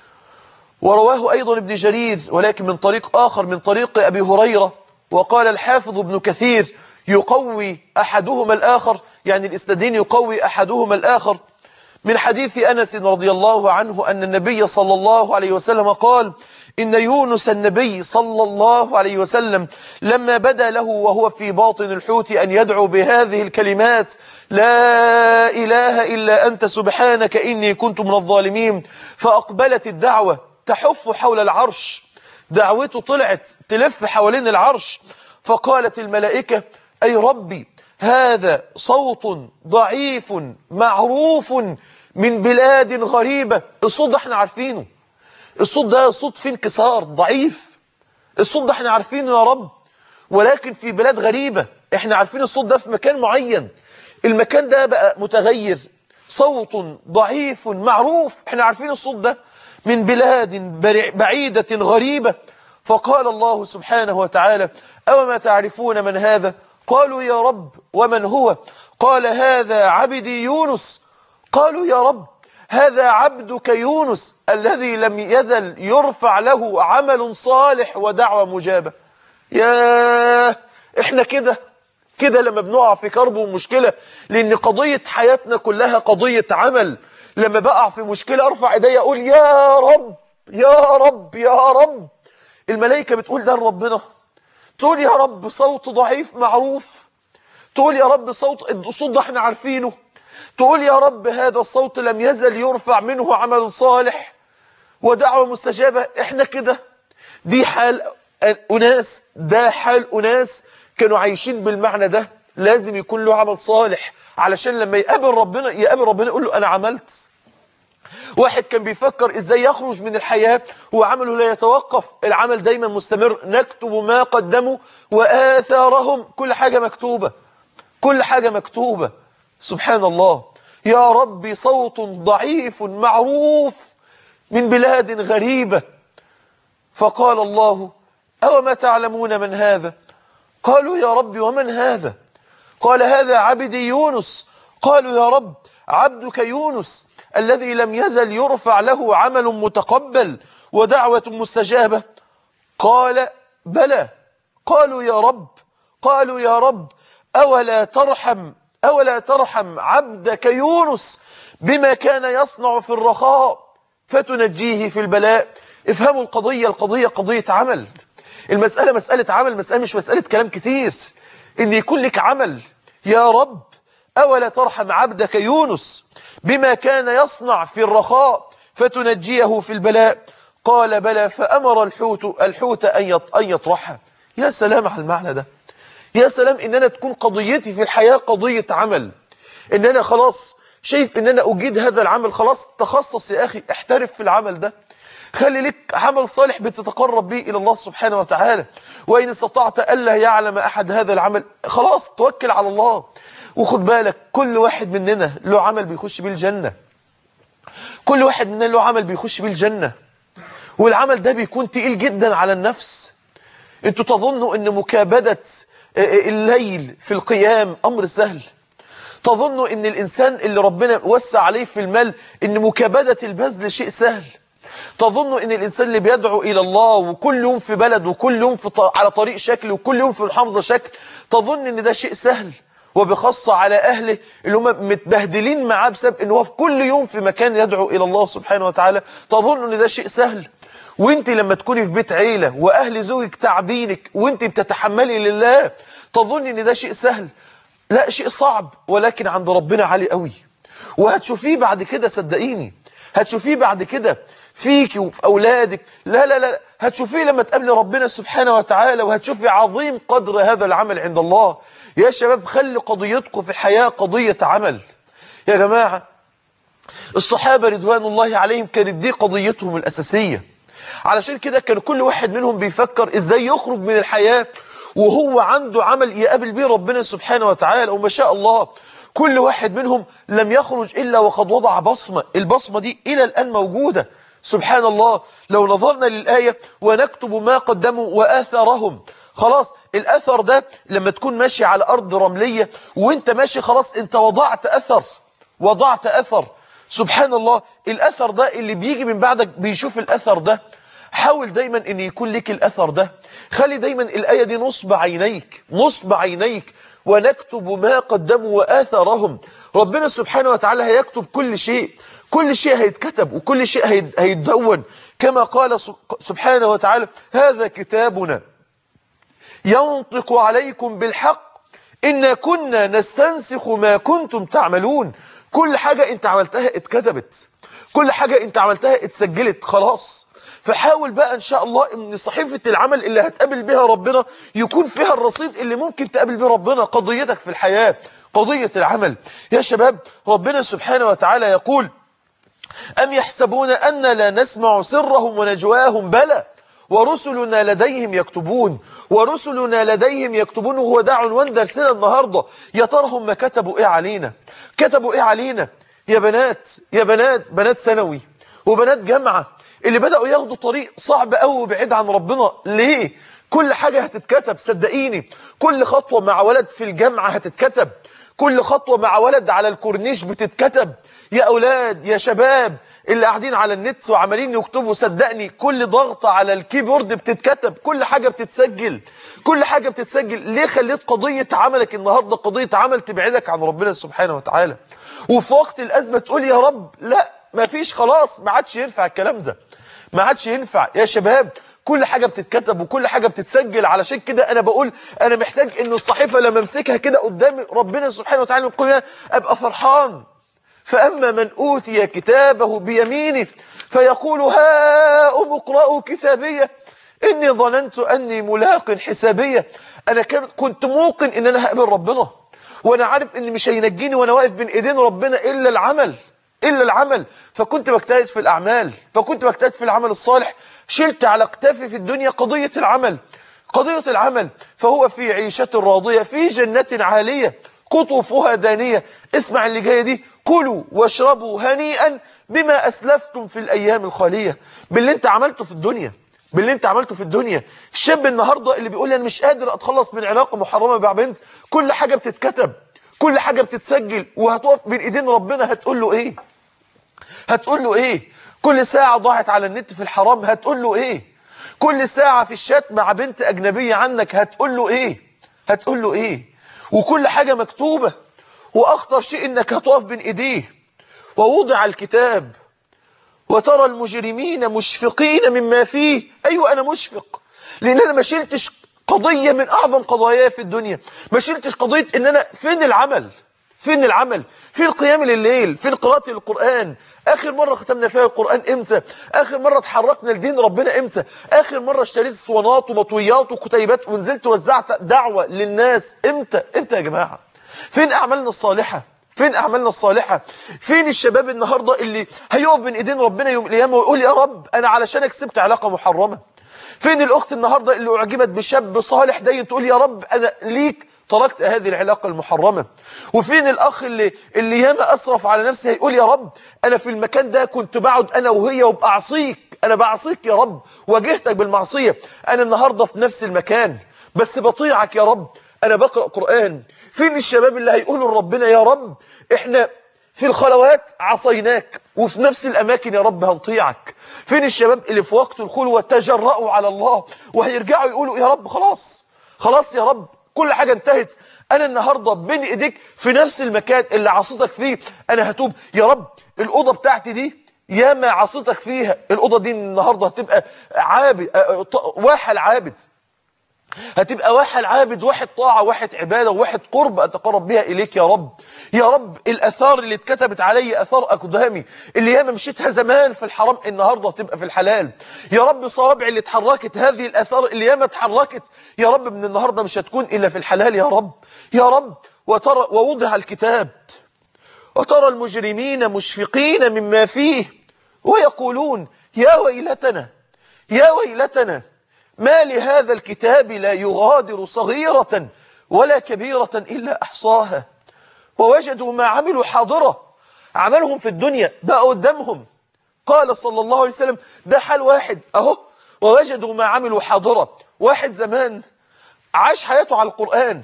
ورواه أيضا ابن جرير ولكن من طريق آخر من طريق أبي هريرة وقال الحافظ ابن كثير يقوي أحدهما الآخر يعني الإسنادين يقوي أحدهما الآخر من حديث أنس رضي الله عنه أن النبي صلى الله عليه وسلم قال إن يونس النبي صلى الله عليه وسلم لما بدا له وهو في باطن الحوت أن يدعو بهذه الكلمات لا إله إلا أنت سبحانك إني كنت من الظالمين فأقبلت الدعوة تحف حول العرش دعوته طلعت تلف حوالين العرش فقالت الملائكة أي ربي هذا صوت ضعيف معروف من بلاد غريبة الصوت ده احنا عارفينه الصوت ده صوت فيه انكسار ضعيف الصوت ده احنا عارفينه يا رب ولكن في بلاد غريبة احنا عارفين الصوت ده في مكان معين المكان ده بقى متغير صوت ضعيف معروف احنا عارفين الصوت ده من بلاد بعيدة غريبة فقال الله سبحانه وتعالى أو ما تعرفون من هذا قالوا يا رب ومن هو قال هذا عبدي يونس قالوا يا رب هذا عبدك يونس الذي لم يزل يرفع له عمل صالح ودعوة مجابة يا احنا كده كده لما بنقع في كرب ومشكلة لأن قضية حياتنا كلها قضية عمل لما بقع في مشكلة أرفع إيدي أقول يا رب يا رب يا رب الملائكة بتقول ده لربنا تقول يا رب صوت ضعيف معروف تقول يا رب صوت الصوت ده احنا عارفينه تقول يا رب هذا الصوت لم يزل يرفع منه عمل صالح ودعوة مستجابة احنا كده دي حال أناس ده حال أناس كانوا عايشين بالمعنى ده لازم يكون له عمل صالح علشان لما يقابل ربنا يقابل ربنا يقول له أنا عملت واحد كان بيفكر ازاي يخرج من الحياة وعمله لا يتوقف العمل دايما مستمر نكتب ما قدموا وآثارهم كل حاجة مكتوبة كل حاجة مكتوبة سبحان الله يا ربي صوت ضعيف معروف من بلاد غريبة فقال الله أو ما تعلمون من هذا قالوا يا رب ومن هذا قال هذا عبدي يونس قالوا يا رب عبدك يونس الذي لم يزل يرفع له عمل متقبل ودعوة مستجابة قال بلى قالوا يا رب قالوا يا رب أولا ترحم أولا ترحم عبدك يونس بما كان يصنع في الرخاء فتنجيه في البلاء افهموا القضية القضية قضية عمل المسألة مسألة عمل مسألة مش مسألة كلام كتير إن يكون لك عمل يا رب أولا ترحم عبدك يونس بما كان يصنع في الرخاء فتنجيه في البلاء قال بلى فأمر الحوت الحوت أن يطرحها يا سلام على المعنى ده يا سلام إن أنا تكون قضيتي في الحياة قضية عمل إن أنا خلاص شايف إن أنا أجيد هذا العمل خلاص تخصص يا أخي احترف في العمل ده خلي لك عمل صالح بتتقرب به إلى الله سبحانه وتعالى وإن استطعت ألا يعلم أحد هذا العمل خلاص توكل على الله وخد بالك كل واحد مننا له عمل بيخش بيه الجنة كل واحد مننا له عمل بيخش بيه الجنة والعمل ده بيكون تقيل جدا على النفس انتوا تظنوا ان مكابدة الليل في القيام امر سهل تظنوا ان الانسان اللي ربنا وسع عليه في المال ان مكابدة البذل شيء سهل تظنوا ان الانسان اللي بيدعو الى الله وكل يوم في بلد وكل يوم في ط... على طريق شكل وكل يوم في محافظة شكل تظن ان ده شيء سهل وبخاصة على أهله اللي هم متبهدلين معاه بسبب أنه هو في كل يوم في مكان يدعو إلى الله سبحانه وتعالى تظن أن ده شيء سهل وانت لما تكوني في بيت عيلة وأهل زوجك تعبينك وانت بتتحملي لله تظن أن ده شيء سهل لا شيء صعب ولكن عند ربنا عالي قوي وهتشوفيه بعد كده صدقيني هتشوفيه بعد كده فيك وفي أولادك لا لا لا هتشوفيه لما تقابلي ربنا سبحانه وتعالى وهتشوفي عظيم قدر هذا العمل عند الله يا شباب خلي قضيتكم في الحياة قضية عمل يا جماعة الصحابة رضوان الله عليهم كانت دي قضيتهم الأساسية علشان كده كان كل واحد منهم بيفكر ازاي يخرج من الحياة وهو عنده عمل يقابل بيه ربنا سبحانه وتعالى وما شاء الله كل واحد منهم لم يخرج إلا وقد وضع بصمة البصمة دي إلى الآن موجودة سبحان الله لو نظرنا للآية ونكتب ما قدموا وآثارهم خلاص الأثر ده لما تكون ماشي على أرض رملية وانت ماشي خلاص انت وضعت أثر وضعت أثر سبحان الله الأثر ده اللي بيجي من بعدك بيشوف الأثر ده حاول دايما ان يكون لك الأثر ده خلي دايما الآية دي نصب عينيك نصب عينيك ونكتب ما قدموا وآثارهم ربنا سبحانه وتعالى هيكتب كل شيء كل شيء هيتكتب وكل شيء هيتدون كما قال سبحانه وتعالى هذا كتابنا ينطق عليكم بالحق إنا كنا نستنسخ ما كنتم تعملون كل حاجة انت عملتها اتكتبت كل حاجة انت عملتها اتسجلت خلاص فحاول بقى ان شاء الله ان صحيفة العمل اللي هتقابل بها ربنا يكون فيها الرصيد اللي ممكن تقابل به ربنا قضيتك في الحياة قضية العمل يا شباب ربنا سبحانه وتعالى يقول أم يحسبون أن لا نسمع سرهم ونجواهم بلى ورسلنا لديهم يكتبون ورسلنا لديهم يكتبون وهو ده عنوان درسنا النهاردة يا ترى هم كتبوا ايه علينا كتبوا ايه علينا يا بنات يا بنات بنات ثانوي وبنات جامعة اللي بدأوا ياخدوا طريق صعب قوي وبعيد عن ربنا ليه كل حاجة هتتكتب صدقيني كل خطوة مع ولد في الجامعة هتتكتب كل خطوة مع ولد على الكورنيش بتتكتب يا أولاد يا شباب اللي قاعدين على النت وعمالين يكتبوا صدقني كل ضغطة على الكيبورد بتتكتب كل حاجة بتتسجل كل حاجة بتتسجل ليه خليت قضية عملك النهاردة قضية عمل تبعدك عن ربنا سبحانه وتعالى وفي وقت الأزمة تقول يا رب لا ما فيش خلاص ما عادش ينفع الكلام ده ما عادش ينفع يا شباب كل حاجة بتتكتب وكل حاجة بتتسجل علشان كده أنا بقول أنا محتاج إن الصحيفة لما امسكها كده قدام ربنا سبحانه وتعالى يقول أبقى فرحان فأما من أوتي كتابه بيمينه فيقول هاؤم اقرأوا كتابية إني ظننت أني ملاق حسابية أنا كنت موقن إن أنا هقابل ربنا وأنا عارف إن مش هينجيني وأنا واقف بين إيدين ربنا إلا العمل إلا العمل فكنت بجتهد في الأعمال فكنت بجتهد في العمل الصالح شلت على اكتافي في الدنيا قضية العمل قضية العمل فهو في عيشة راضية في جنة عالية قطوفها دانية اسمع اللي جاية دي كلوا واشربوا هنيئا بما أسلفتم في الأيام الخالية باللي انت عملته في الدنيا باللي انت عملته في الدنيا الشاب النهاردة اللي بيقول انا مش قادر اتخلص من علاقة محرمة مع بنت كل حاجة بتتكتب كل حاجة بتتسجل وهتقف بين ايدين ربنا هتقول له ايه هتقول له ايه كل ساعة ضاعت على النت في الحرام هتقول له ايه كل ساعة في الشات مع بنت أجنبية عنك هتقول له ايه هتقول له ايه وكل حاجة مكتوبة وأخطر شيء إنك هتقف بين إيديه ووضع الكتاب وترى المجرمين مشفقين مما فيه أيوة أنا مشفق لأن أنا ما شلتش قضية من أعظم قضاياي في الدنيا ما شلتش قضية إن أنا فين العمل فين العمل فين القيام لليل فين قراءة القرآن آخر مرة ختمنا فيها القرآن إمتى آخر مرة اتحركنا لدين ربنا إمتى آخر مرة اشتريت اسطوانات ومطويات وكتيبات ونزلت وزعت دعوة للناس إمتى إمتى يا جماعة فين أعمالنا الصالحة فين أعمالنا الصالحة فين الشباب النهاردة اللي هيقف بين إيدين ربنا يوم القيامة ويقول يا رب أنا علشان كسبت علاقة محرمة فين الأخت النهاردة اللي أعجبت بشاب صالح دين تقول يا رب أنا ليك تركت هذه العلاقة المحرمة وفين الأخ اللي, اللي ياما أسرف على نفسه يقول يا رب أنا في المكان ده كنت بقعد أنا وهي وبأعصيك أنا بعصيك يا رب واجهتك بالمعصية أنا النهاردة في نفس المكان بس بطيعك يا رب أنا بقرأ قرآن فين الشباب اللي هيقولوا لربنا يا رب إحنا في الخلوات عصيناك وفي نفس الأماكن يا رب هنطيعك فين الشباب اللي في وقت الخلوة تجرأوا على الله وهيرجعوا يقولوا يا رب خلاص خلاص يا رب كل حاجة انتهت أنا النهاردة بين إيديك في نفس المكان اللي عصيتك فيه أنا هتوب يا رب الأوضة بتاعتي دي يا ما عصيتك فيها الأوضة دي النهاردة هتبقى عابد واحد عابد هتبقى واحد عابد واحد طاعة واحد عبادة واحد قرب أتقرب بها إليك يا رب يا رب الأثار اللي اتكتبت علي أثار أقدامي اللي ياما مشيتها زمان في الحرام النهاردة هتبقى في الحلال يا رب صوابع اللي اتحركت هذه الأثار اللي ياما اتحركت يا رب من النهاردة مش هتكون إلا في الحلال يا رب يا رب وترى ووضع الكتاب وترى المجرمين مشفقين مما فيه ويقولون يا ويلتنا يا ويلتنا ما لهذا الكتاب لا يغادر صغيرة ولا كبيرة إلا أحصاها ووجدوا ما عملوا حاضرة عملهم في الدنيا بقى قدامهم قال صلى الله عليه وسلم ده حال واحد أهو ووجدوا ما عملوا حاضرة واحد زمان عاش حياته على القرآن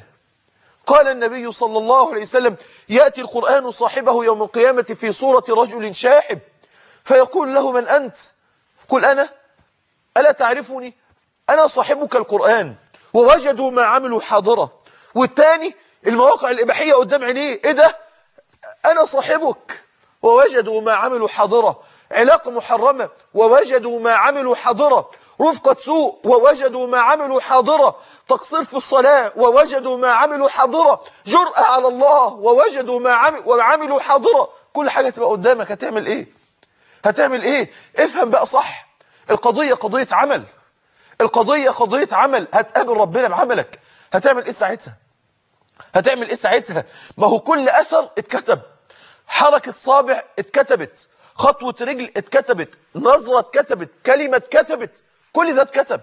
قال النبي صلى الله عليه وسلم يأتي القرآن صاحبه يوم القيامة في صورة رجل شاحب فيقول له من أنت قل أنا ألا تعرفني أنا صاحبك القرآن ووجدوا ما عملوا حاضرة والتاني المواقع الإباحية قدام عينيه إيه ده أنا صاحبك ووجدوا ما عملوا حاضرة علاقة محرمة ووجدوا ما عملوا حاضرة رفقة سوء ووجدوا ما عملوا حاضرة تقصير في الصلاة ووجدوا ما عملوا حاضرة جرأة على الله ووجدوا ما عمل وعملوا حاضرة كل حاجة تبقى قدامك هتعمل ايه هتعمل ايه افهم بقى صح القضية قضية عمل القضية قضية عمل هتقابل ربنا بعملك هتعمل ايه ساعتها هتعمل ايه ساعتها ما هو كل اثر اتكتب حركة صابع اتكتبت خطوة رجل اتكتبت نظرة اتكتبت كلمة اتكتبت كل ده اتكتب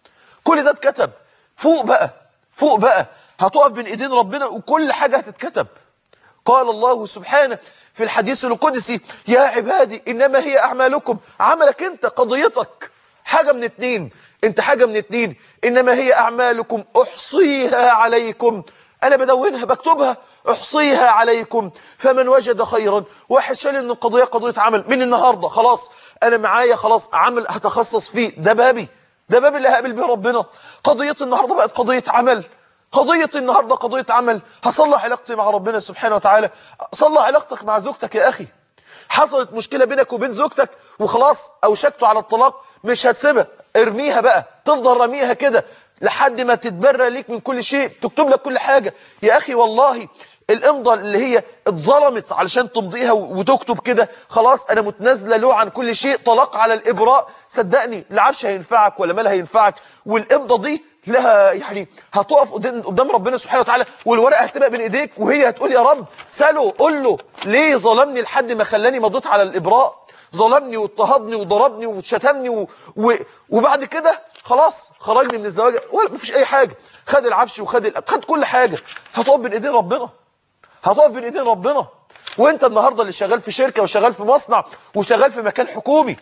كل ده اتكتب فوق بقى فوق بقى هتقف بين ايدين ربنا وكل حاجة هتتكتب قال الله سبحانه في الحديث القدسي يا عبادي إنما هي أعمالكم عملك أنت قضيتك حاجة من اتنين أنت حاجة من اتنين إنما هي أعمالكم أحصيها عليكم أنا بدونها بكتبها أحصيها عليكم فمن وجد خيرا واحد شال إن القضية قضية عمل من النهاردة خلاص أنا معايا خلاص عمل هتخصص فيه ده بابي ده باب اللي هقابل بيه ربنا قضية النهاردة بقت قضية عمل قضية النهاردة قضية عمل هصلح علاقتي مع ربنا سبحانه وتعالى صلح علاقتك مع زوجتك يا أخي حصلت مشكلة بينك وبين زوجتك وخلاص أوشكتوا على الطلاق مش هتسيبها ارميها بقى تفضل رميها كده لحد ما تتبرى ليك من كل شيء تكتب لك كل حاجة يا أخي والله الامضة اللي هي اتظلمت علشان تمضيها وتكتب كده خلاص انا متنازله له عن كل شيء طلاق على الابراء صدقني لا عفش هينفعك ولا مال هينفعك والامضه دي لها يعني هتقف قدام ربنا سبحانه وتعالى والورقه هتبقى بين ايديك وهي هتقول يا رب ساله قول له ليه ظلمني لحد ما خلاني مضيت على الابراء ظلمني واضطهدني وضربني وشتمني و... و... وبعد كده خلاص خرجني من الزواج ولا مفيش اي حاجه خد العفش وخد ال... خد كل حاجه هتقف بين ايدين ربنا هتقف بين ايدين ربنا وانت النهارده اللي شغال في شركه وشغال في مصنع وشغال في مكان حكومي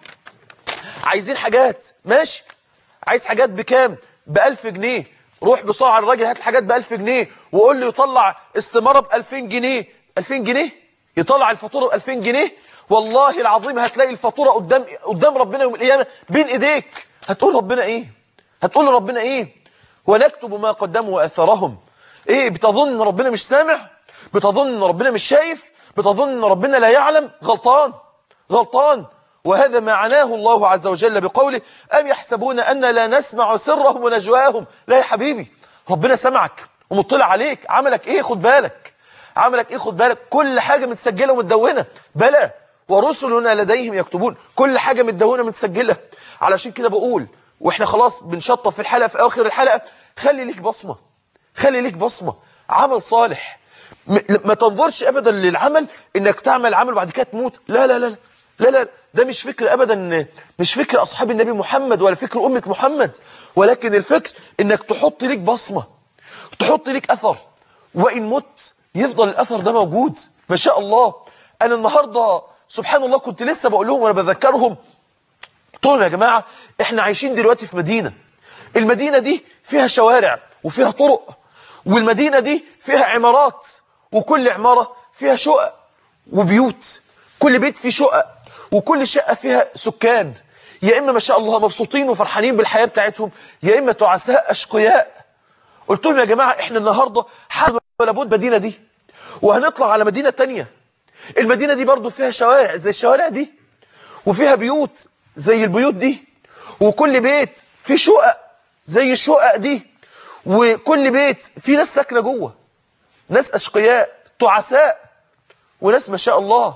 عايزين حاجات ماشي عايز حاجات بكام ب 1000 جنيه روح بسرعه على الراجل هات الحاجات ب 1000 جنيه وقول له يطلع استماره ب 2000 جنيه 2000 جنيه يطلع الفاتوره ب 2000 جنيه والله العظيم هتلاقي الفاتوره قدام قدام ربنا يوم القيامه بين ايديك هتقول ربنا ايه هتقول لربنا ايه ونكتب ما قدموا واثرهم ايه بتظن ان ربنا مش سامع بتظن ان ربنا مش شايف بتظن ان ربنا لا يعلم غلطان غلطان وهذا ما عناه الله عز وجل بقوله أم يحسبون أن لا نسمع سرهم ونجواهم لا يا حبيبي ربنا سمعك ومطلع عليك عملك ايه خد بالك عملك ايه خد بالك كل حاجة متسجلة ومتدونة بلى ورسلنا لديهم يكتبون كل حاجة متدونة متسجلة علشان كده بقول واحنا خلاص بنشطف في الحلقة في آخر الحلقة خلي ليك بصمة خلي ليك بصمة عمل صالح ما تنظرش ابدا للعمل انك تعمل عمل وبعد كده تموت لا لا لا لا لا ده مش فكر ابدا مش فكر اصحاب النبي محمد ولا فكر امه محمد ولكن الفكر انك تحط ليك بصمه تحط ليك اثر وان مت يفضل الاثر ده موجود ما شاء الله انا النهارده سبحان الله كنت لسه بقول لهم وانا بذكرهم قلت لهم يا جماعه احنا عايشين دلوقتي في مدينه المدينه دي فيها شوارع وفيها طرق والمدينه دي فيها عمارات وكل عماره فيها شقق وبيوت كل بيت فيه شقق وكل شقة فيها سكان يا إما ما شاء الله مبسوطين وفرحانين بالحياة بتاعتهم يا إما تعساء أشقياء قلت لهم يا جماعة إحنا النهاردة حد ولا بد مدينة دي وهنطلع على مدينة تانية المدينة دي برضو فيها شوارع زي الشوارع دي وفيها بيوت زي البيوت دي وكل بيت فيه شقق زي الشقق دي وكل بيت فيه ناس ساكنة جوه ناس أشقياء تعساء وناس ما شاء الله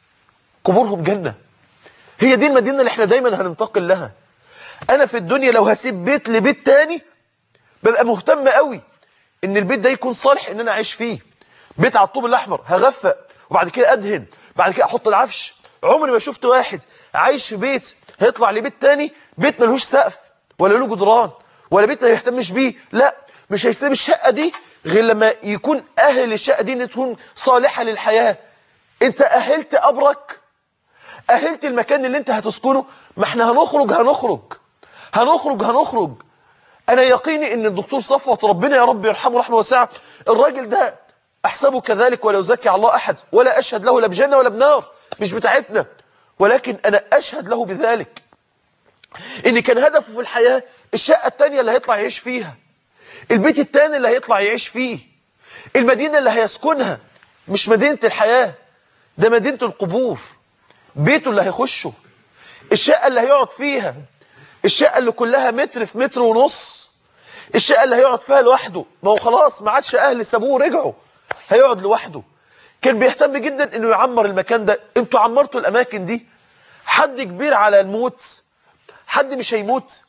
قبورهم جنة هي دي المدينة اللي احنا دايما هننتقل لها انا في الدنيا لو هسيب بيت لبيت تاني ببقى مهتم قوي ان البيت ده يكون صالح ان انا اعيش فيه بيت على الطوب الاحمر هغفق وبعد كده ادهن بعد كده احط العفش عمري ما شفت واحد عايش في بيت هيطلع لبيت تاني بيت ملهوش سقف ولا له جدران ولا بيت ما يهتمش بيه لا مش هيسيب الشقة دي غير لما يكون أهل الشقة دي إن تكون صالحة للحياة انت أهلت أبرك أهلت المكان اللي انت هتسكنه ما احنا هنخرج هنخرج هنخرج هنخرج أنا يقيني إن الدكتور صفوت ربنا يا رب يرحمه رحمه واسعة الراجل ده أحسبه كذلك ولا يزكي على الله أحد ولا أشهد له لا بجنة ولا بنار مش بتاعتنا ولكن أنا أشهد له بذلك إن كان هدفه في الحياة الشقة التانية اللي هيطلع يعيش فيها البيت التاني اللي هيطلع يعيش فيه المدينة اللي هيسكنها مش مدينة الحياة ده مدينة القبور بيته اللي هيخشه الشقة اللي هيقعد فيها الشقة اللي كلها متر في متر ونص الشقة اللي هيقعد فيها لوحده ما هو خلاص ما عادش أهل سابوه ورجعوا هيقعد لوحده كان بيهتم جدا انه يعمر المكان ده انتوا عمرتوا الاماكن دي حد كبير على الموت حد مش هيموت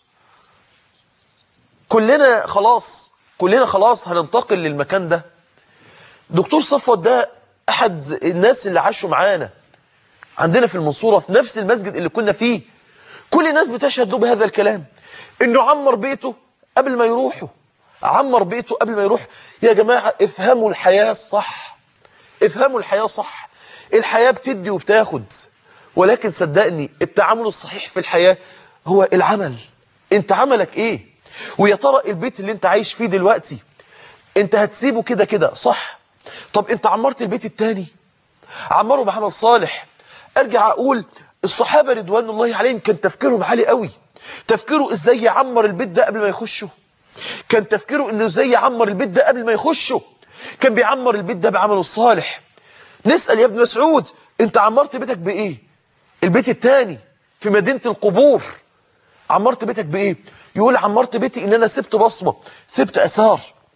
كلنا خلاص كلنا خلاص هننتقل للمكان ده دكتور صفوت ده احد الناس اللي عاشوا معانا عندنا في المنصورة في نفس المسجد اللي كنا فيه كل الناس بتشهد له بهذا الكلام انه عمر بيته قبل ما يروحوا عمر بيته قبل ما يروح يا جماعة افهموا الحياة صح افهموا الحياة صح الحياة بتدي وبتاخد ولكن صدقني التعامل الصحيح في الحياة هو العمل انت عملك ايه ويا ترى البيت اللي انت عايش فيه دلوقتي انت هتسيبه كده كده صح طب انت عمرت البيت التاني عمروا بعمل صالح ارجع اقول الصحابة رضوان الله عليهم كان تفكيرهم عالي قوي تفكيره ازاي يعمر البيت ده قبل ما يخشه كان تفكيره انه ازاي يعمر البيت ده قبل ما يخشه كان بيعمر البيت ده بعمله الصالح نسأل يا ابن مسعود انت عمرت بيتك بايه البيت التاني في مدينة القبور عمرت بيتك بايه يقول عمرت بيتي ان انا سبت بصمة سبت اثار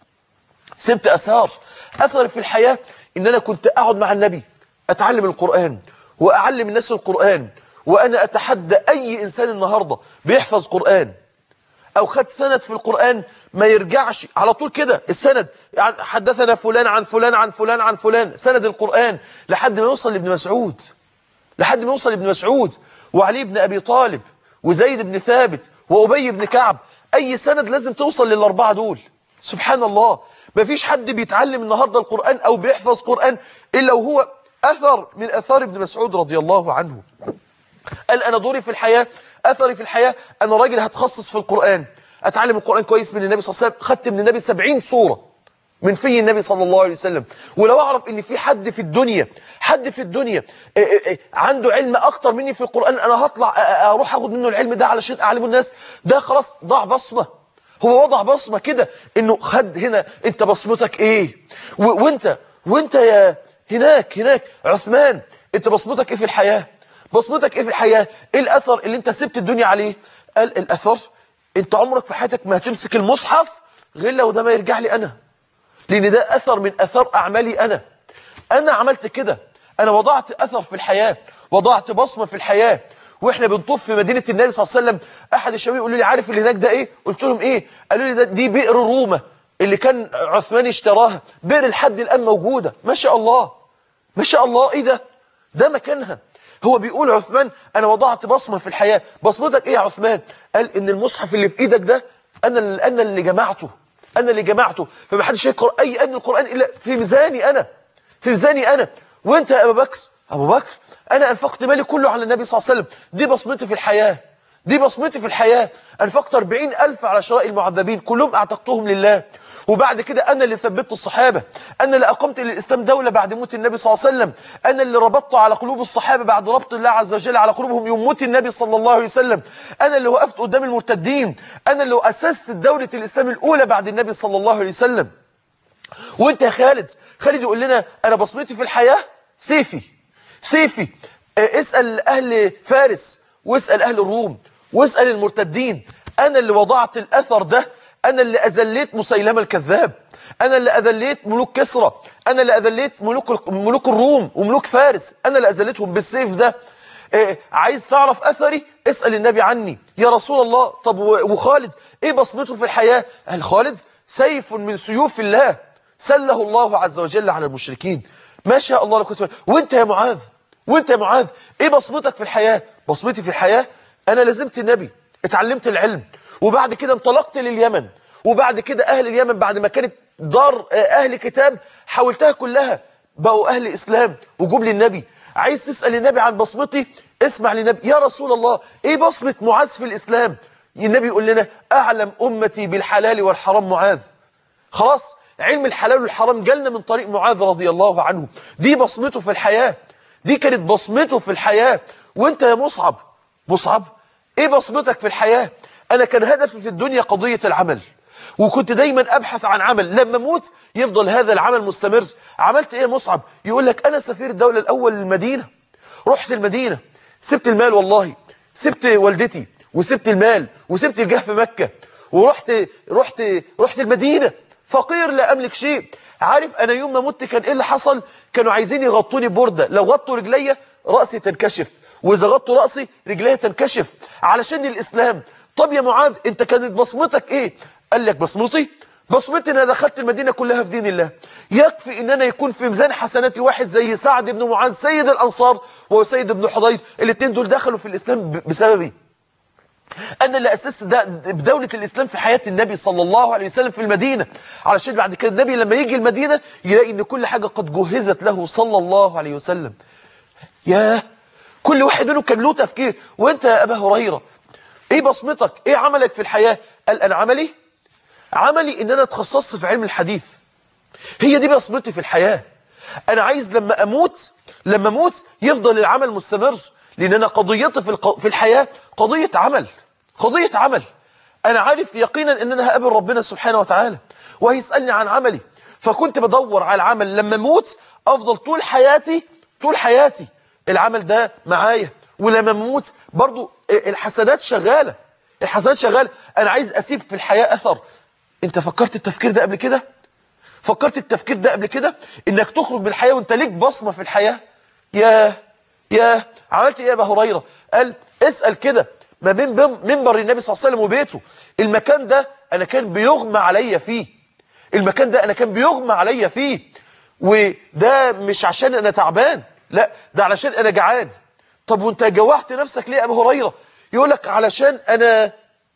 سبت اثار اثر في الحياة ان انا كنت اقعد مع النبي اتعلم القرآن واعلم الناس القرآن وانا اتحدى اي انسان النهاردة بيحفظ قرآن او خد سند في القرآن ما يرجعش على طول كده السند يعني حدثنا فلان عن فلان عن فلان عن فلان سند القرآن لحد ما يوصل لابن مسعود لحد ما يوصل لابن مسعود وعلي بن أبي طالب وزيد بن ثابت وأبي بن كعب أي سند لازم توصل للأربعة دول سبحان الله ما فيش حد بيتعلم النهاردة القرآن أو بيحفظ قرآن إلا وهو أثر من أثار ابن مسعود رضي الله عنه قال أنا دوري في الحياة أثري في الحياة أنا راجل هتخصص في القرآن أتعلم القرآن كويس من النبي صلى الله عليه وسلم خدت من النبي سبعين صورة من في النبي صلى الله عليه وسلم ولو أعرف إن في حد في الدنيا حد في الدنيا عنده علم أكتر مني في القرآن أنا هطلع أروح أخد منه العلم ده علشان أعلمه الناس ده خلاص ضاع بصمة هو وضع بصمة كده إنه خد هنا أنت بصمتك إيه وأنت وأنت يا هناك هناك عثمان أنت بصمتك إيه في الحياة بصمتك إيه في الحياة إيه الأثر اللي أنت سبت الدنيا عليه قال الأثر أنت عمرك في حياتك ما هتمسك المصحف غير لو ده ما يرجع لي أنا لأن ده أثر من أثار أعمالي أنا أنا عملت كده أنا وضعت أثر في الحياة وضعت بصمة في الحياة وإحنا بنطوف في مدينة النبي صلى الله عليه وسلم أحد الشباب يقولوا لي عارف اللي هناك ده إيه قلت لهم إيه قالوا لي ده دي بئر روما اللي كان عثمان اشتراها بئر لحد الآن موجودة ما شاء الله ما شاء الله إيه ده ده مكانها هو بيقول عثمان أنا وضعت بصمة في الحياة بصمتك إيه يا عثمان قال إن المصحف اللي في إيدك ده أنا أنا اللي جمعته أنا اللي جمعته فما حدش يقرأ أي آية من القرآن إلا في ميزاني أنا في ميزاني أنا وأنت يا أبو بكر أبو بكر أنا أنفقت مالي كله على النبي صلى الله عليه وسلم دي بصمتي في الحياة دي بصمتي في الحياة أنفقت 40 ألف على شراء المعذبين كلهم أعتقتهم لله وبعد كده أنا اللي ثبت الصحابة أنا اللي أقمت للإسلام دولة بعد موت النبي صلى الله عليه وسلم أنا اللي ربطت على قلوب الصحابة بعد ربط الله عز وجل على قلوبهم يوم موت النبي صلى الله عليه وسلم أنا اللي وقفت قدام المرتدين أنا اللي أسست دولة الإسلام الأولى بعد النبي صلى الله عليه وسلم وانت يا خالد خالد يقول لنا أنا بصمتي في الحياة سيفي سيفي اسأل أهل فارس واسأل أهل الروم واسأل المرتدين أنا اللي وضعت الأثر ده أنا اللي أذليت مسيلمة الكذاب أنا اللي أذليت ملوك كسرى أنا اللي أذليت ملوك, ملوك الروم وملوك فارس أنا اللي أذليتهم بالسيف ده إيه عايز تعرف أثري اسأل النبي عني يا رسول الله طب وخالد إيه بصمته في الحياة قال خالد سيف من سيوف الله سله الله عز وجل على المشركين ما شاء الله لكنت وانت يا معاذ وانت يا معاذ ايه بصمتك في الحياة بصمتي في الحياة انا لزمت النبي اتعلمت العلم وبعد كده انطلقت لليمن وبعد كده أهل اليمن بعد ما كانت دار آه، أهل كتاب حولتها كلها بقوا أهل إسلام وجوب للنبي عايز تسأل النبي عن بصمتي اسمع للنبي يا رسول الله ايه بصمة معاذ في الإسلام النبي يقول لنا أعلم أمتي بالحلال والحرام معاذ خلاص علم الحلال والحرام جالنا من طريق معاذ رضي الله عنه دي بصمته في الحياة دي كانت بصمته في الحياة وانت يا مصعب مصعب ايه بصمتك في الحياة انا كان هدفي في الدنيا قضية العمل وكنت دايما ابحث عن عمل لما اموت يفضل هذا العمل مستمر عملت ايه يا مصعب يقول لك انا سفير الدولة الاول للمدينة رحت المدينة سبت المال والله سبت والدتي وسبت المال وسبت الجاه في مكة ورحت رحت رحت المدينة فقير لا املك شيء عارف انا يوم ما مت كان ايه اللي حصل كانوا عايزين يغطوني بوردة لو غطوا رجليا رأسي تنكشف واذا غطوا رأسي رجليا تنكشف علشان الاسلام طب يا معاذ انت كانت بصمتك ايه قال لك بصمتي بصمتي ان انا دخلت المدينة كلها في دين الله يكفي ان انا يكون في ميزان حسناتي واحد زي سعد بن معاذ سيد الانصار وهو سيد بن حضير الاثنين دول دخلوا في الاسلام ب- بسببي أنا اللي أسست ده بدولة الإسلام في حياة النبي صلى الله عليه وسلم في المدينة علشان بعد كده النبي لما يجي المدينة يلاقي إن كل حاجة قد جهزت له صلى الله عليه وسلم ياه كل واحد منهم كان له تفكير وانت يا أبا هريرة ايه بصمتك ايه عملك في الحياة قال أنا عملي عملي إن أنا اتخصصت في علم الحديث هي دي بصمتي في الحياة أنا عايز لما أموت لما أموت يفضل العمل مستمر لأن أنا قضيتي في, الق... في الحياة قضية عمل قضية عمل أنا عارف يقينا أن أنا هقابل ربنا سبحانه وتعالى وهيسألني عن عملي فكنت بدور على العمل لما أموت أفضل طول حياتي طول حياتي العمل ده معايا ولما أموت برضو الحسنات شغالة الحسنات شغالة أنا عايز أسيب في الحياة أثر أنت فكرت التفكير ده قبل كده؟ فكرت التفكير ده قبل كده انك تخرج من الحياة وانت ليك بصمة في الحياة يا يا عملت ايه يا ابا هريرة قال اسأل كده ما بين بم- منبر النبي صلى الله عليه وسلم وبيته المكان ده انا كان بيغمى عليا فيه المكان ده انا كان بيغمى عليا فيه وده مش عشان انا تعبان لا ده علشان انا جعان طب وانت جوعت نفسك ليه يا ابا هريرة يقول لك علشان انا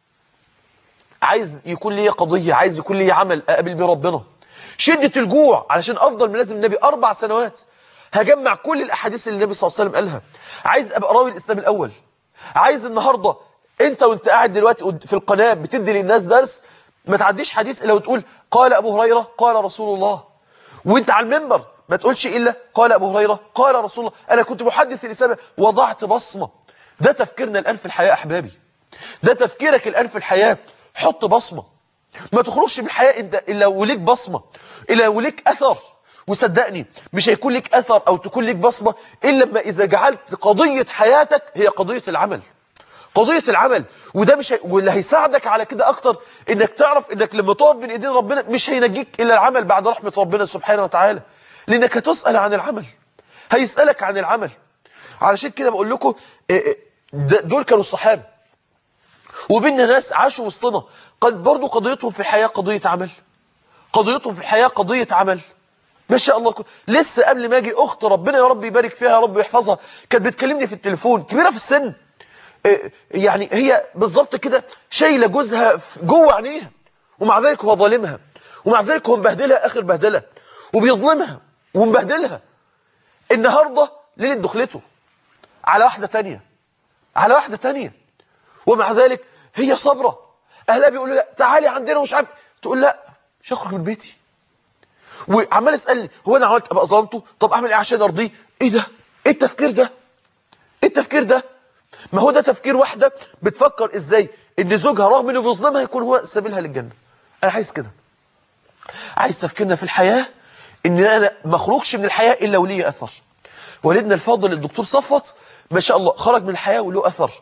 عايز يكون لي قضية عايز يكون لي عمل أقابل بيه ربنا شدة الجوع علشان أفضل ملازم النبي أربع سنوات هجمع كل الأحاديث اللي النبي صلى الله عليه وسلم قالها عايز أبقى راوي الإسلام الأول عايز النهاردة أنت وأنت قاعد دلوقتي قد- في القناة بتدي للناس درس ما تعديش حديث إلا وتقول قال أبو هريرة قال رسول الله وانت على المنبر ما تقولش إلا قال أبو هريرة قال رسول الله أنا كنت محدث الإسلام وضعت بصمة ده تفكيرنا الآن في الحياة أحبابي ده تفكيرك الآن في الحياة حط بصمة ما تخرجش من الحياة إنت إلا وليك بصمة إلا وليك أثر وصدقني مش هيكون لك أثر أو تكون لك بصمة إلا لما إذا جعلت قضية حياتك هي قضية العمل قضية العمل وده مش هي... واللي هيساعدك على كده أكتر إنك تعرف إنك لما تقف بين إيدين ربنا مش هينجيك إلا العمل بعد رحمة ربنا سبحانه وتعالى لأنك هتسأل عن العمل هيسألك عن العمل علشان كده بقول لكم إيه إيه، د- دول كانوا الصحابة وبيننا ناس عاشوا وسطنا قد برضو قضيتهم في الحياة قضية عمل قضيتهم في الحياة قضية عمل ما شاء الله ك- لسه قبل ما اجي اخت ربنا يا رب يبارك فيها يا رب يحفظها كانت بتكلمني في التليفون كبيرة في السن إيه، يعني هي بالظبط كده شايله جوزها في- جوه عينيها ومع ذلك هو ظالمها ومع ذلك هو مبهدلها اخر بهدله وبيظلمها ومبهدلها النهارده ليله دخلته على واحده تانية على واحده تانية ومع ذلك هي صبرة أهلها بيقولوا لا تعالي عندنا ومش عارف تقول لا مش هخرج من بيتي وعمال يسألني هو أنا عملت أبقى ظلمته طب أعمل إيه عشان أرضيه إيه ده إيه التفكير ده إيه التفكير ده ما هو ده تفكير واحدة بتفكر إزاي إن زوجها رغم إنه بيظلمها يكون هو سبيلها للجنة أنا عايز كده عايز تفكيرنا في الحياة إن أنا ما أخرجش من الحياة إلا ولي أثر والدنا الفاضل الدكتور صفوت ما شاء الله خرج من الحياة وله أثر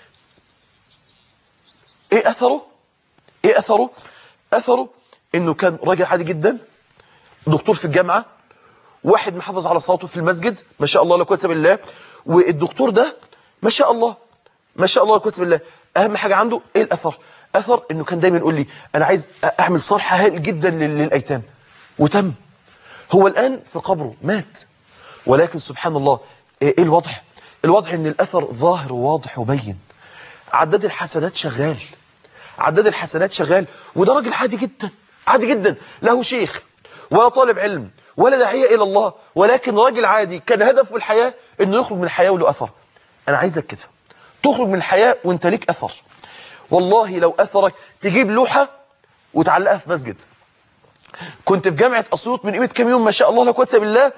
ايه اثره ايه اثره اثره انه كان راجل عادي جدا دكتور في الجامعة واحد محافظ على صلاته في المسجد ما شاء الله لا قوه الا بالله والدكتور ده ما شاء الله ما شاء الله لا قوه الا بالله اهم حاجة عنده ايه الاثر اثر انه كان دايما يقول لي انا عايز اعمل صالح هائل جدا لل- للايتام وتم هو الان في قبره مات ولكن سبحان الله ايه إيه الوضع الوضع ان الاثر ظاهر وواضح وبين عداد الحسنات شغال عداد الحسنات شغال وده راجل عادي جدا عادي جدا له شيخ ولا طالب علم ولا داعية إلى الله ولكن راجل عادي كان هدفه الحياة إنه يخرج من الحياة وله أثر أنا عايزك كده تخرج من الحياة وانت ليك أثر والله لو أثرك تجيب لوحة وتعلقها في مسجد كنت في جامعة أسيوط من قيمة كام يوم ما شاء الله لا قوه الا بالله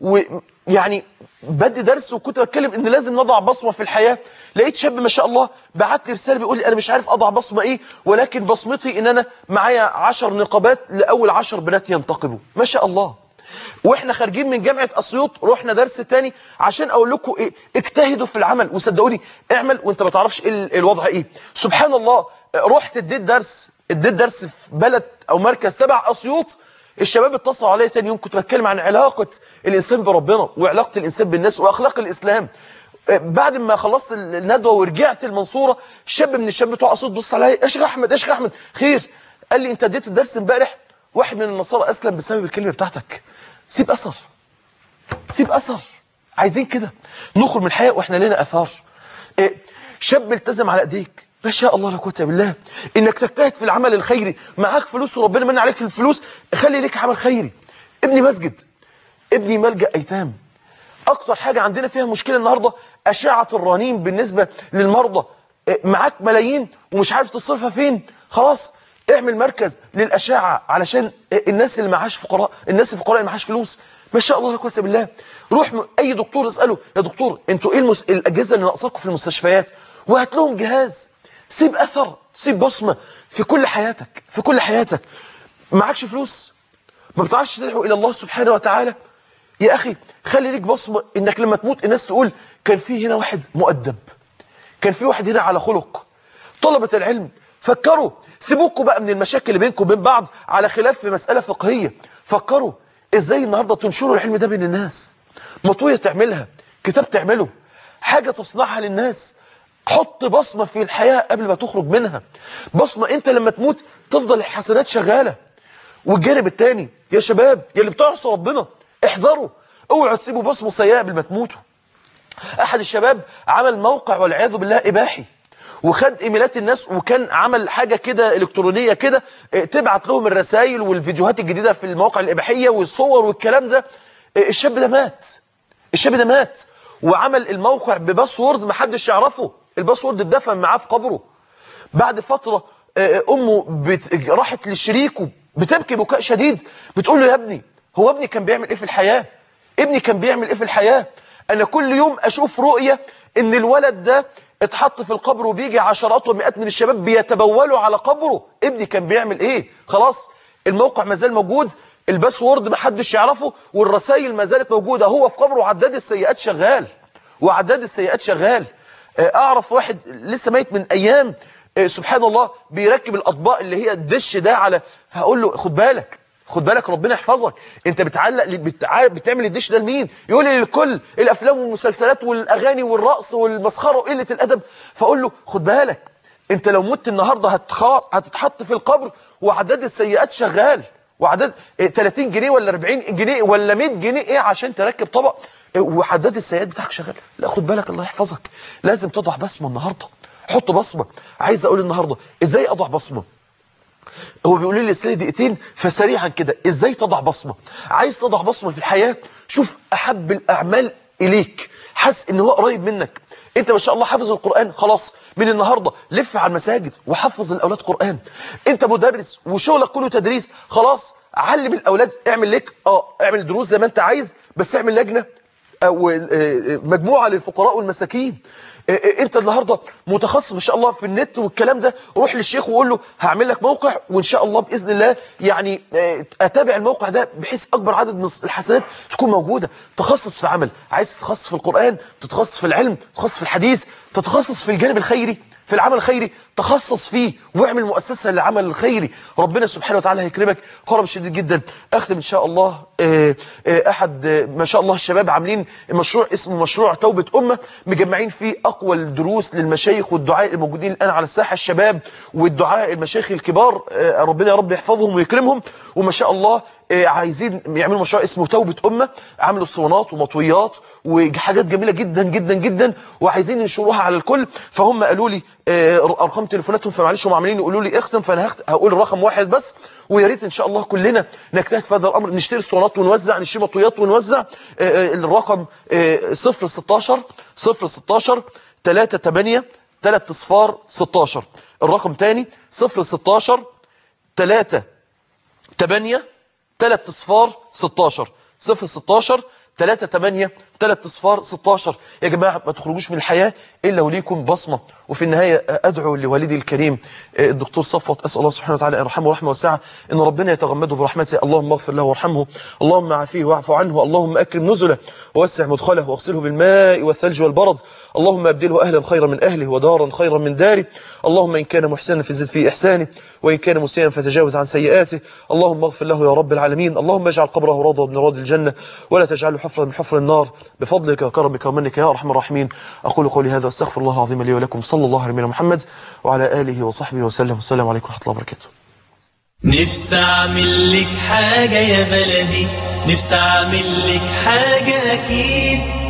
ويعني بدي درس وكنت بتكلم ان لازم نضع بصمة في الحياة لقيت شاب ما شاء الله بعت لي رسالة بيقول لي انا مش عارف اضع بصمة ايه ولكن بصمتي ان انا معايا عشر نقابات لاول عشر بنات ينتقبوا ما شاء الله واحنا خارجين من جامعة اسيوط رحنا درس تاني عشان اقول لكم إيه اجتهدوا في العمل وصدقوني اعمل وانت ما تعرفش ايه ال- الوضع ايه سبحان الله رحت اديت درس اديت درس في بلد او مركز تبع اسيوط الشباب اتصلوا عليا تاني يوم كنت بتكلم عن علاقة الانسان بربنا وعلاقة الانسان بالناس واخلاق الاسلام بعد ما خلصت الندوة ورجعت المنصورة شاب من الشباب بتوع اسيوط بص عليا يا شيخ احمد يا شيخ احمد خير قال لي انت اديت الدرس امبارح واحد من النصارى اسلم بسبب الكلمة بتاعتك سيب اثر سيب اثر عايزين كده نخرج من الحياة واحنا لنا اثار إيه، شاب التزم على ايديك ما شاء الله لا قوه الا بالله انك تجتهد في العمل الخيري معاك فلوس وربنا من عليك في الفلوس خلي ليك عمل خيري ابني مسجد ابني ملجأ ايتام اكتر حاجة عندنا فيها مشكلة النهاردة اشعة الرنين بالنسبة للمرضى إيه، معاك ملايين ومش عارف تصرفها فين خلاص اعمل مركز للأشعة علشان الناس اللي معاش فقراء الناس الفقراء اللي معاش فلوس ما شاء الله لا قوه الا بالله روح م- اي دكتور اساله يا دكتور انتوا ايه المس... الاجهزه اللي ناقصاكم في المستشفيات وهات لهم جهاز سيب اثر سيب بصمه في كل حياتك في كل حياتك معكش فلوس ما بتعرفش تدعو الى الله سبحانه وتعالى يا اخي خلي ليك بصمه انك لما تموت الناس تقول كان في هنا واحد مؤدب كان في واحد هنا على خلق طلبة العلم فكروا سيبوكوا بقى من المشاكل اللي بينكم وبين بعض على خلاف في مسألة فقهية فكروا ازاي النهاردة تنشروا العلم ده بين الناس مطوية تعملها كتاب تعمله حاجة تصنعها للناس حط بصمة في الحياة قبل ما تخرج منها بصمة انت لما تموت تفضل الحسنات شغالة والجانب التاني يا شباب يا اللي بتعصوا ربنا احذروا اوعوا تسيبوا بصمة سيئة قبل ما تموتوا احد الشباب عمل موقع والعياذ بالله اباحي وخد ايميلات الناس وكان عمل حاجة كده الكترونية كده اه، تبعت لهم الرسائل والفيديوهات الجديدة في المواقع الاباحية والصور والكلام ده اه، الشاب ده مات الشاب ده مات وعمل الموقع بباسورد محدش يعرفه الباسورد اتدفن معاه في قبره بعد فترة آه، امه بت... راحت لشريكه بتبكي بكاء شديد بتقول له يا ابني هو ابني كان بيعمل ايه في الحياة ابني كان بيعمل ايه في الحياة انا كل يوم اشوف رؤية ان الولد ده اتحط في القبر وبيجي عشرات ومئات من الشباب بيتبولوا على قبره ابني كان بيعمل ايه خلاص الموقع ما زال موجود الباسورد محدش يعرفه والرسائل ما زالت موجودة هو في قبره وعداد السيئات شغال وعداد السيئات شغال آه، اعرف واحد لسه ميت من ايام آه، سبحان الله بيركب الاطباق اللي هي الدش ده على فهقول له خد بالك خد بالك ربنا يحفظك انت بتعلق بتع... بتعمل الدش ده لمين يقول لي للكل الافلام والمسلسلات والاغاني والرقص والمسخره وقله الادب فاقول له خد بالك انت لو مت النهارده هت... خلاص هتتحط في القبر وعداد السيئات شغال وعدد إيه، 30 جنيه ولا 40 جنيه ولا 100 جنيه ايه عشان تركب طبق إيه، وعداد السيئات بتاعك شغال لا خد بالك الله يحفظك لازم تضع بصمه النهارده حط بصمه عايز اقول النهارده ازاي اضع بصمه هو بيقول لي لسه دقيقتين فسريعا كده ازاي تضع بصمه عايز تضع بصمه في الحياه شوف احب الاعمال اليك حس ان هو قريب منك انت ما شاء الله حافظ القران خلاص من النهارده لف على المساجد وحفظ الاولاد قران انت مدرس وشغلك كله تدريس خلاص علم الاولاد اعمل لك اه اعمل دروس زي ما انت عايز بس اعمل لجنه او آه، آه، مجموعه للفقراء والمساكين آه، آه، انت النهارده متخصص ما شاء الله في النت والكلام ده روح للشيخ وقول له هعمل لك موقع وان شاء الله باذن الله يعني آه، اتابع الموقع ده بحيث اكبر عدد من الحسنات تكون موجوده تخصص في عمل عايز تتخصص في القران تتخصص في العلم تتخصص في الحديث تتخصص في الجانب الخيري في العمل الخيري تخصص فيه واعمل مؤسسة للعمل الخيري ربنا سبحانه وتعالى هيكرمك قرب شديد جدا اختم ان شاء الله آه، آه، احد آه، ما شاء الله الشباب عاملين مشروع اسمه مشروع توبة امة مجمعين فيه اقوى الدروس للمشايخ والدعاء الموجودين الان على الساحة الشباب والدعاء المشايخ الكبار آه، ربنا يا رب يحفظهم ويكرمهم وما شاء الله آه، عايزين يعملوا مشروع اسمه توبة أمة عملوا اسطوانات ومطويات وحاجات جميلة جدا جدا جدا وعايزين ينشروها على الكل فهم قالوا لي آه، ارقام تليفوناتهم فمعلش هم عاملين يقولوا لي اختم فانا هخت- هقول رقم واحد بس ويا ريت ان شاء الله كلنا نجتهد في هذا الامر نشتري اسطوانات ونوزع نشتري مطويات ونوزع آه، آه، الرقم 0 16 0 16 3 8 3 اصفار 16 الرقم تاني 0 16 3 8 3 اصفار 16 0 16 3 8 3 اصفار 16 يا جماعه ما تخرجوش من الحياه الا وليكم بصمه وفي النهايه ادعو لوالدي الكريم الدكتور صفوت اسال الله سبحانه وتعالى ان يرحمه رحمه واسعه ان ربنا يتغمده برحمته اللهم اغفر له وارحمه اللهم عافيه واعف عنه اللهم اكرم نزله ووسع مدخله واغسله بالماء والثلج والبرد اللهم ابدله اهلا خيرا من اهله ودارا خيرا من داره اللهم ان كان محسنا فزد في احسانه وان كان مسيئا فتجاوز عن سيئاته اللهم اغفر له يا رب العالمين اللهم اجعل قبره روضه من روض الجنه ولا تجعله حفرا من حفر النار بفضلك وكرمك ومنك يا ارحم الراحمين اقول قولي هذا واستغفر الله العظيم لي ولكم صلى الله على نبينا محمد وعلى اله وصحبه وسلم والسلام عليكم ورحمه الله وبركاته نفسي اعمل لك حاجة يا بلدي نفسي اعمل لك حاجة اكيد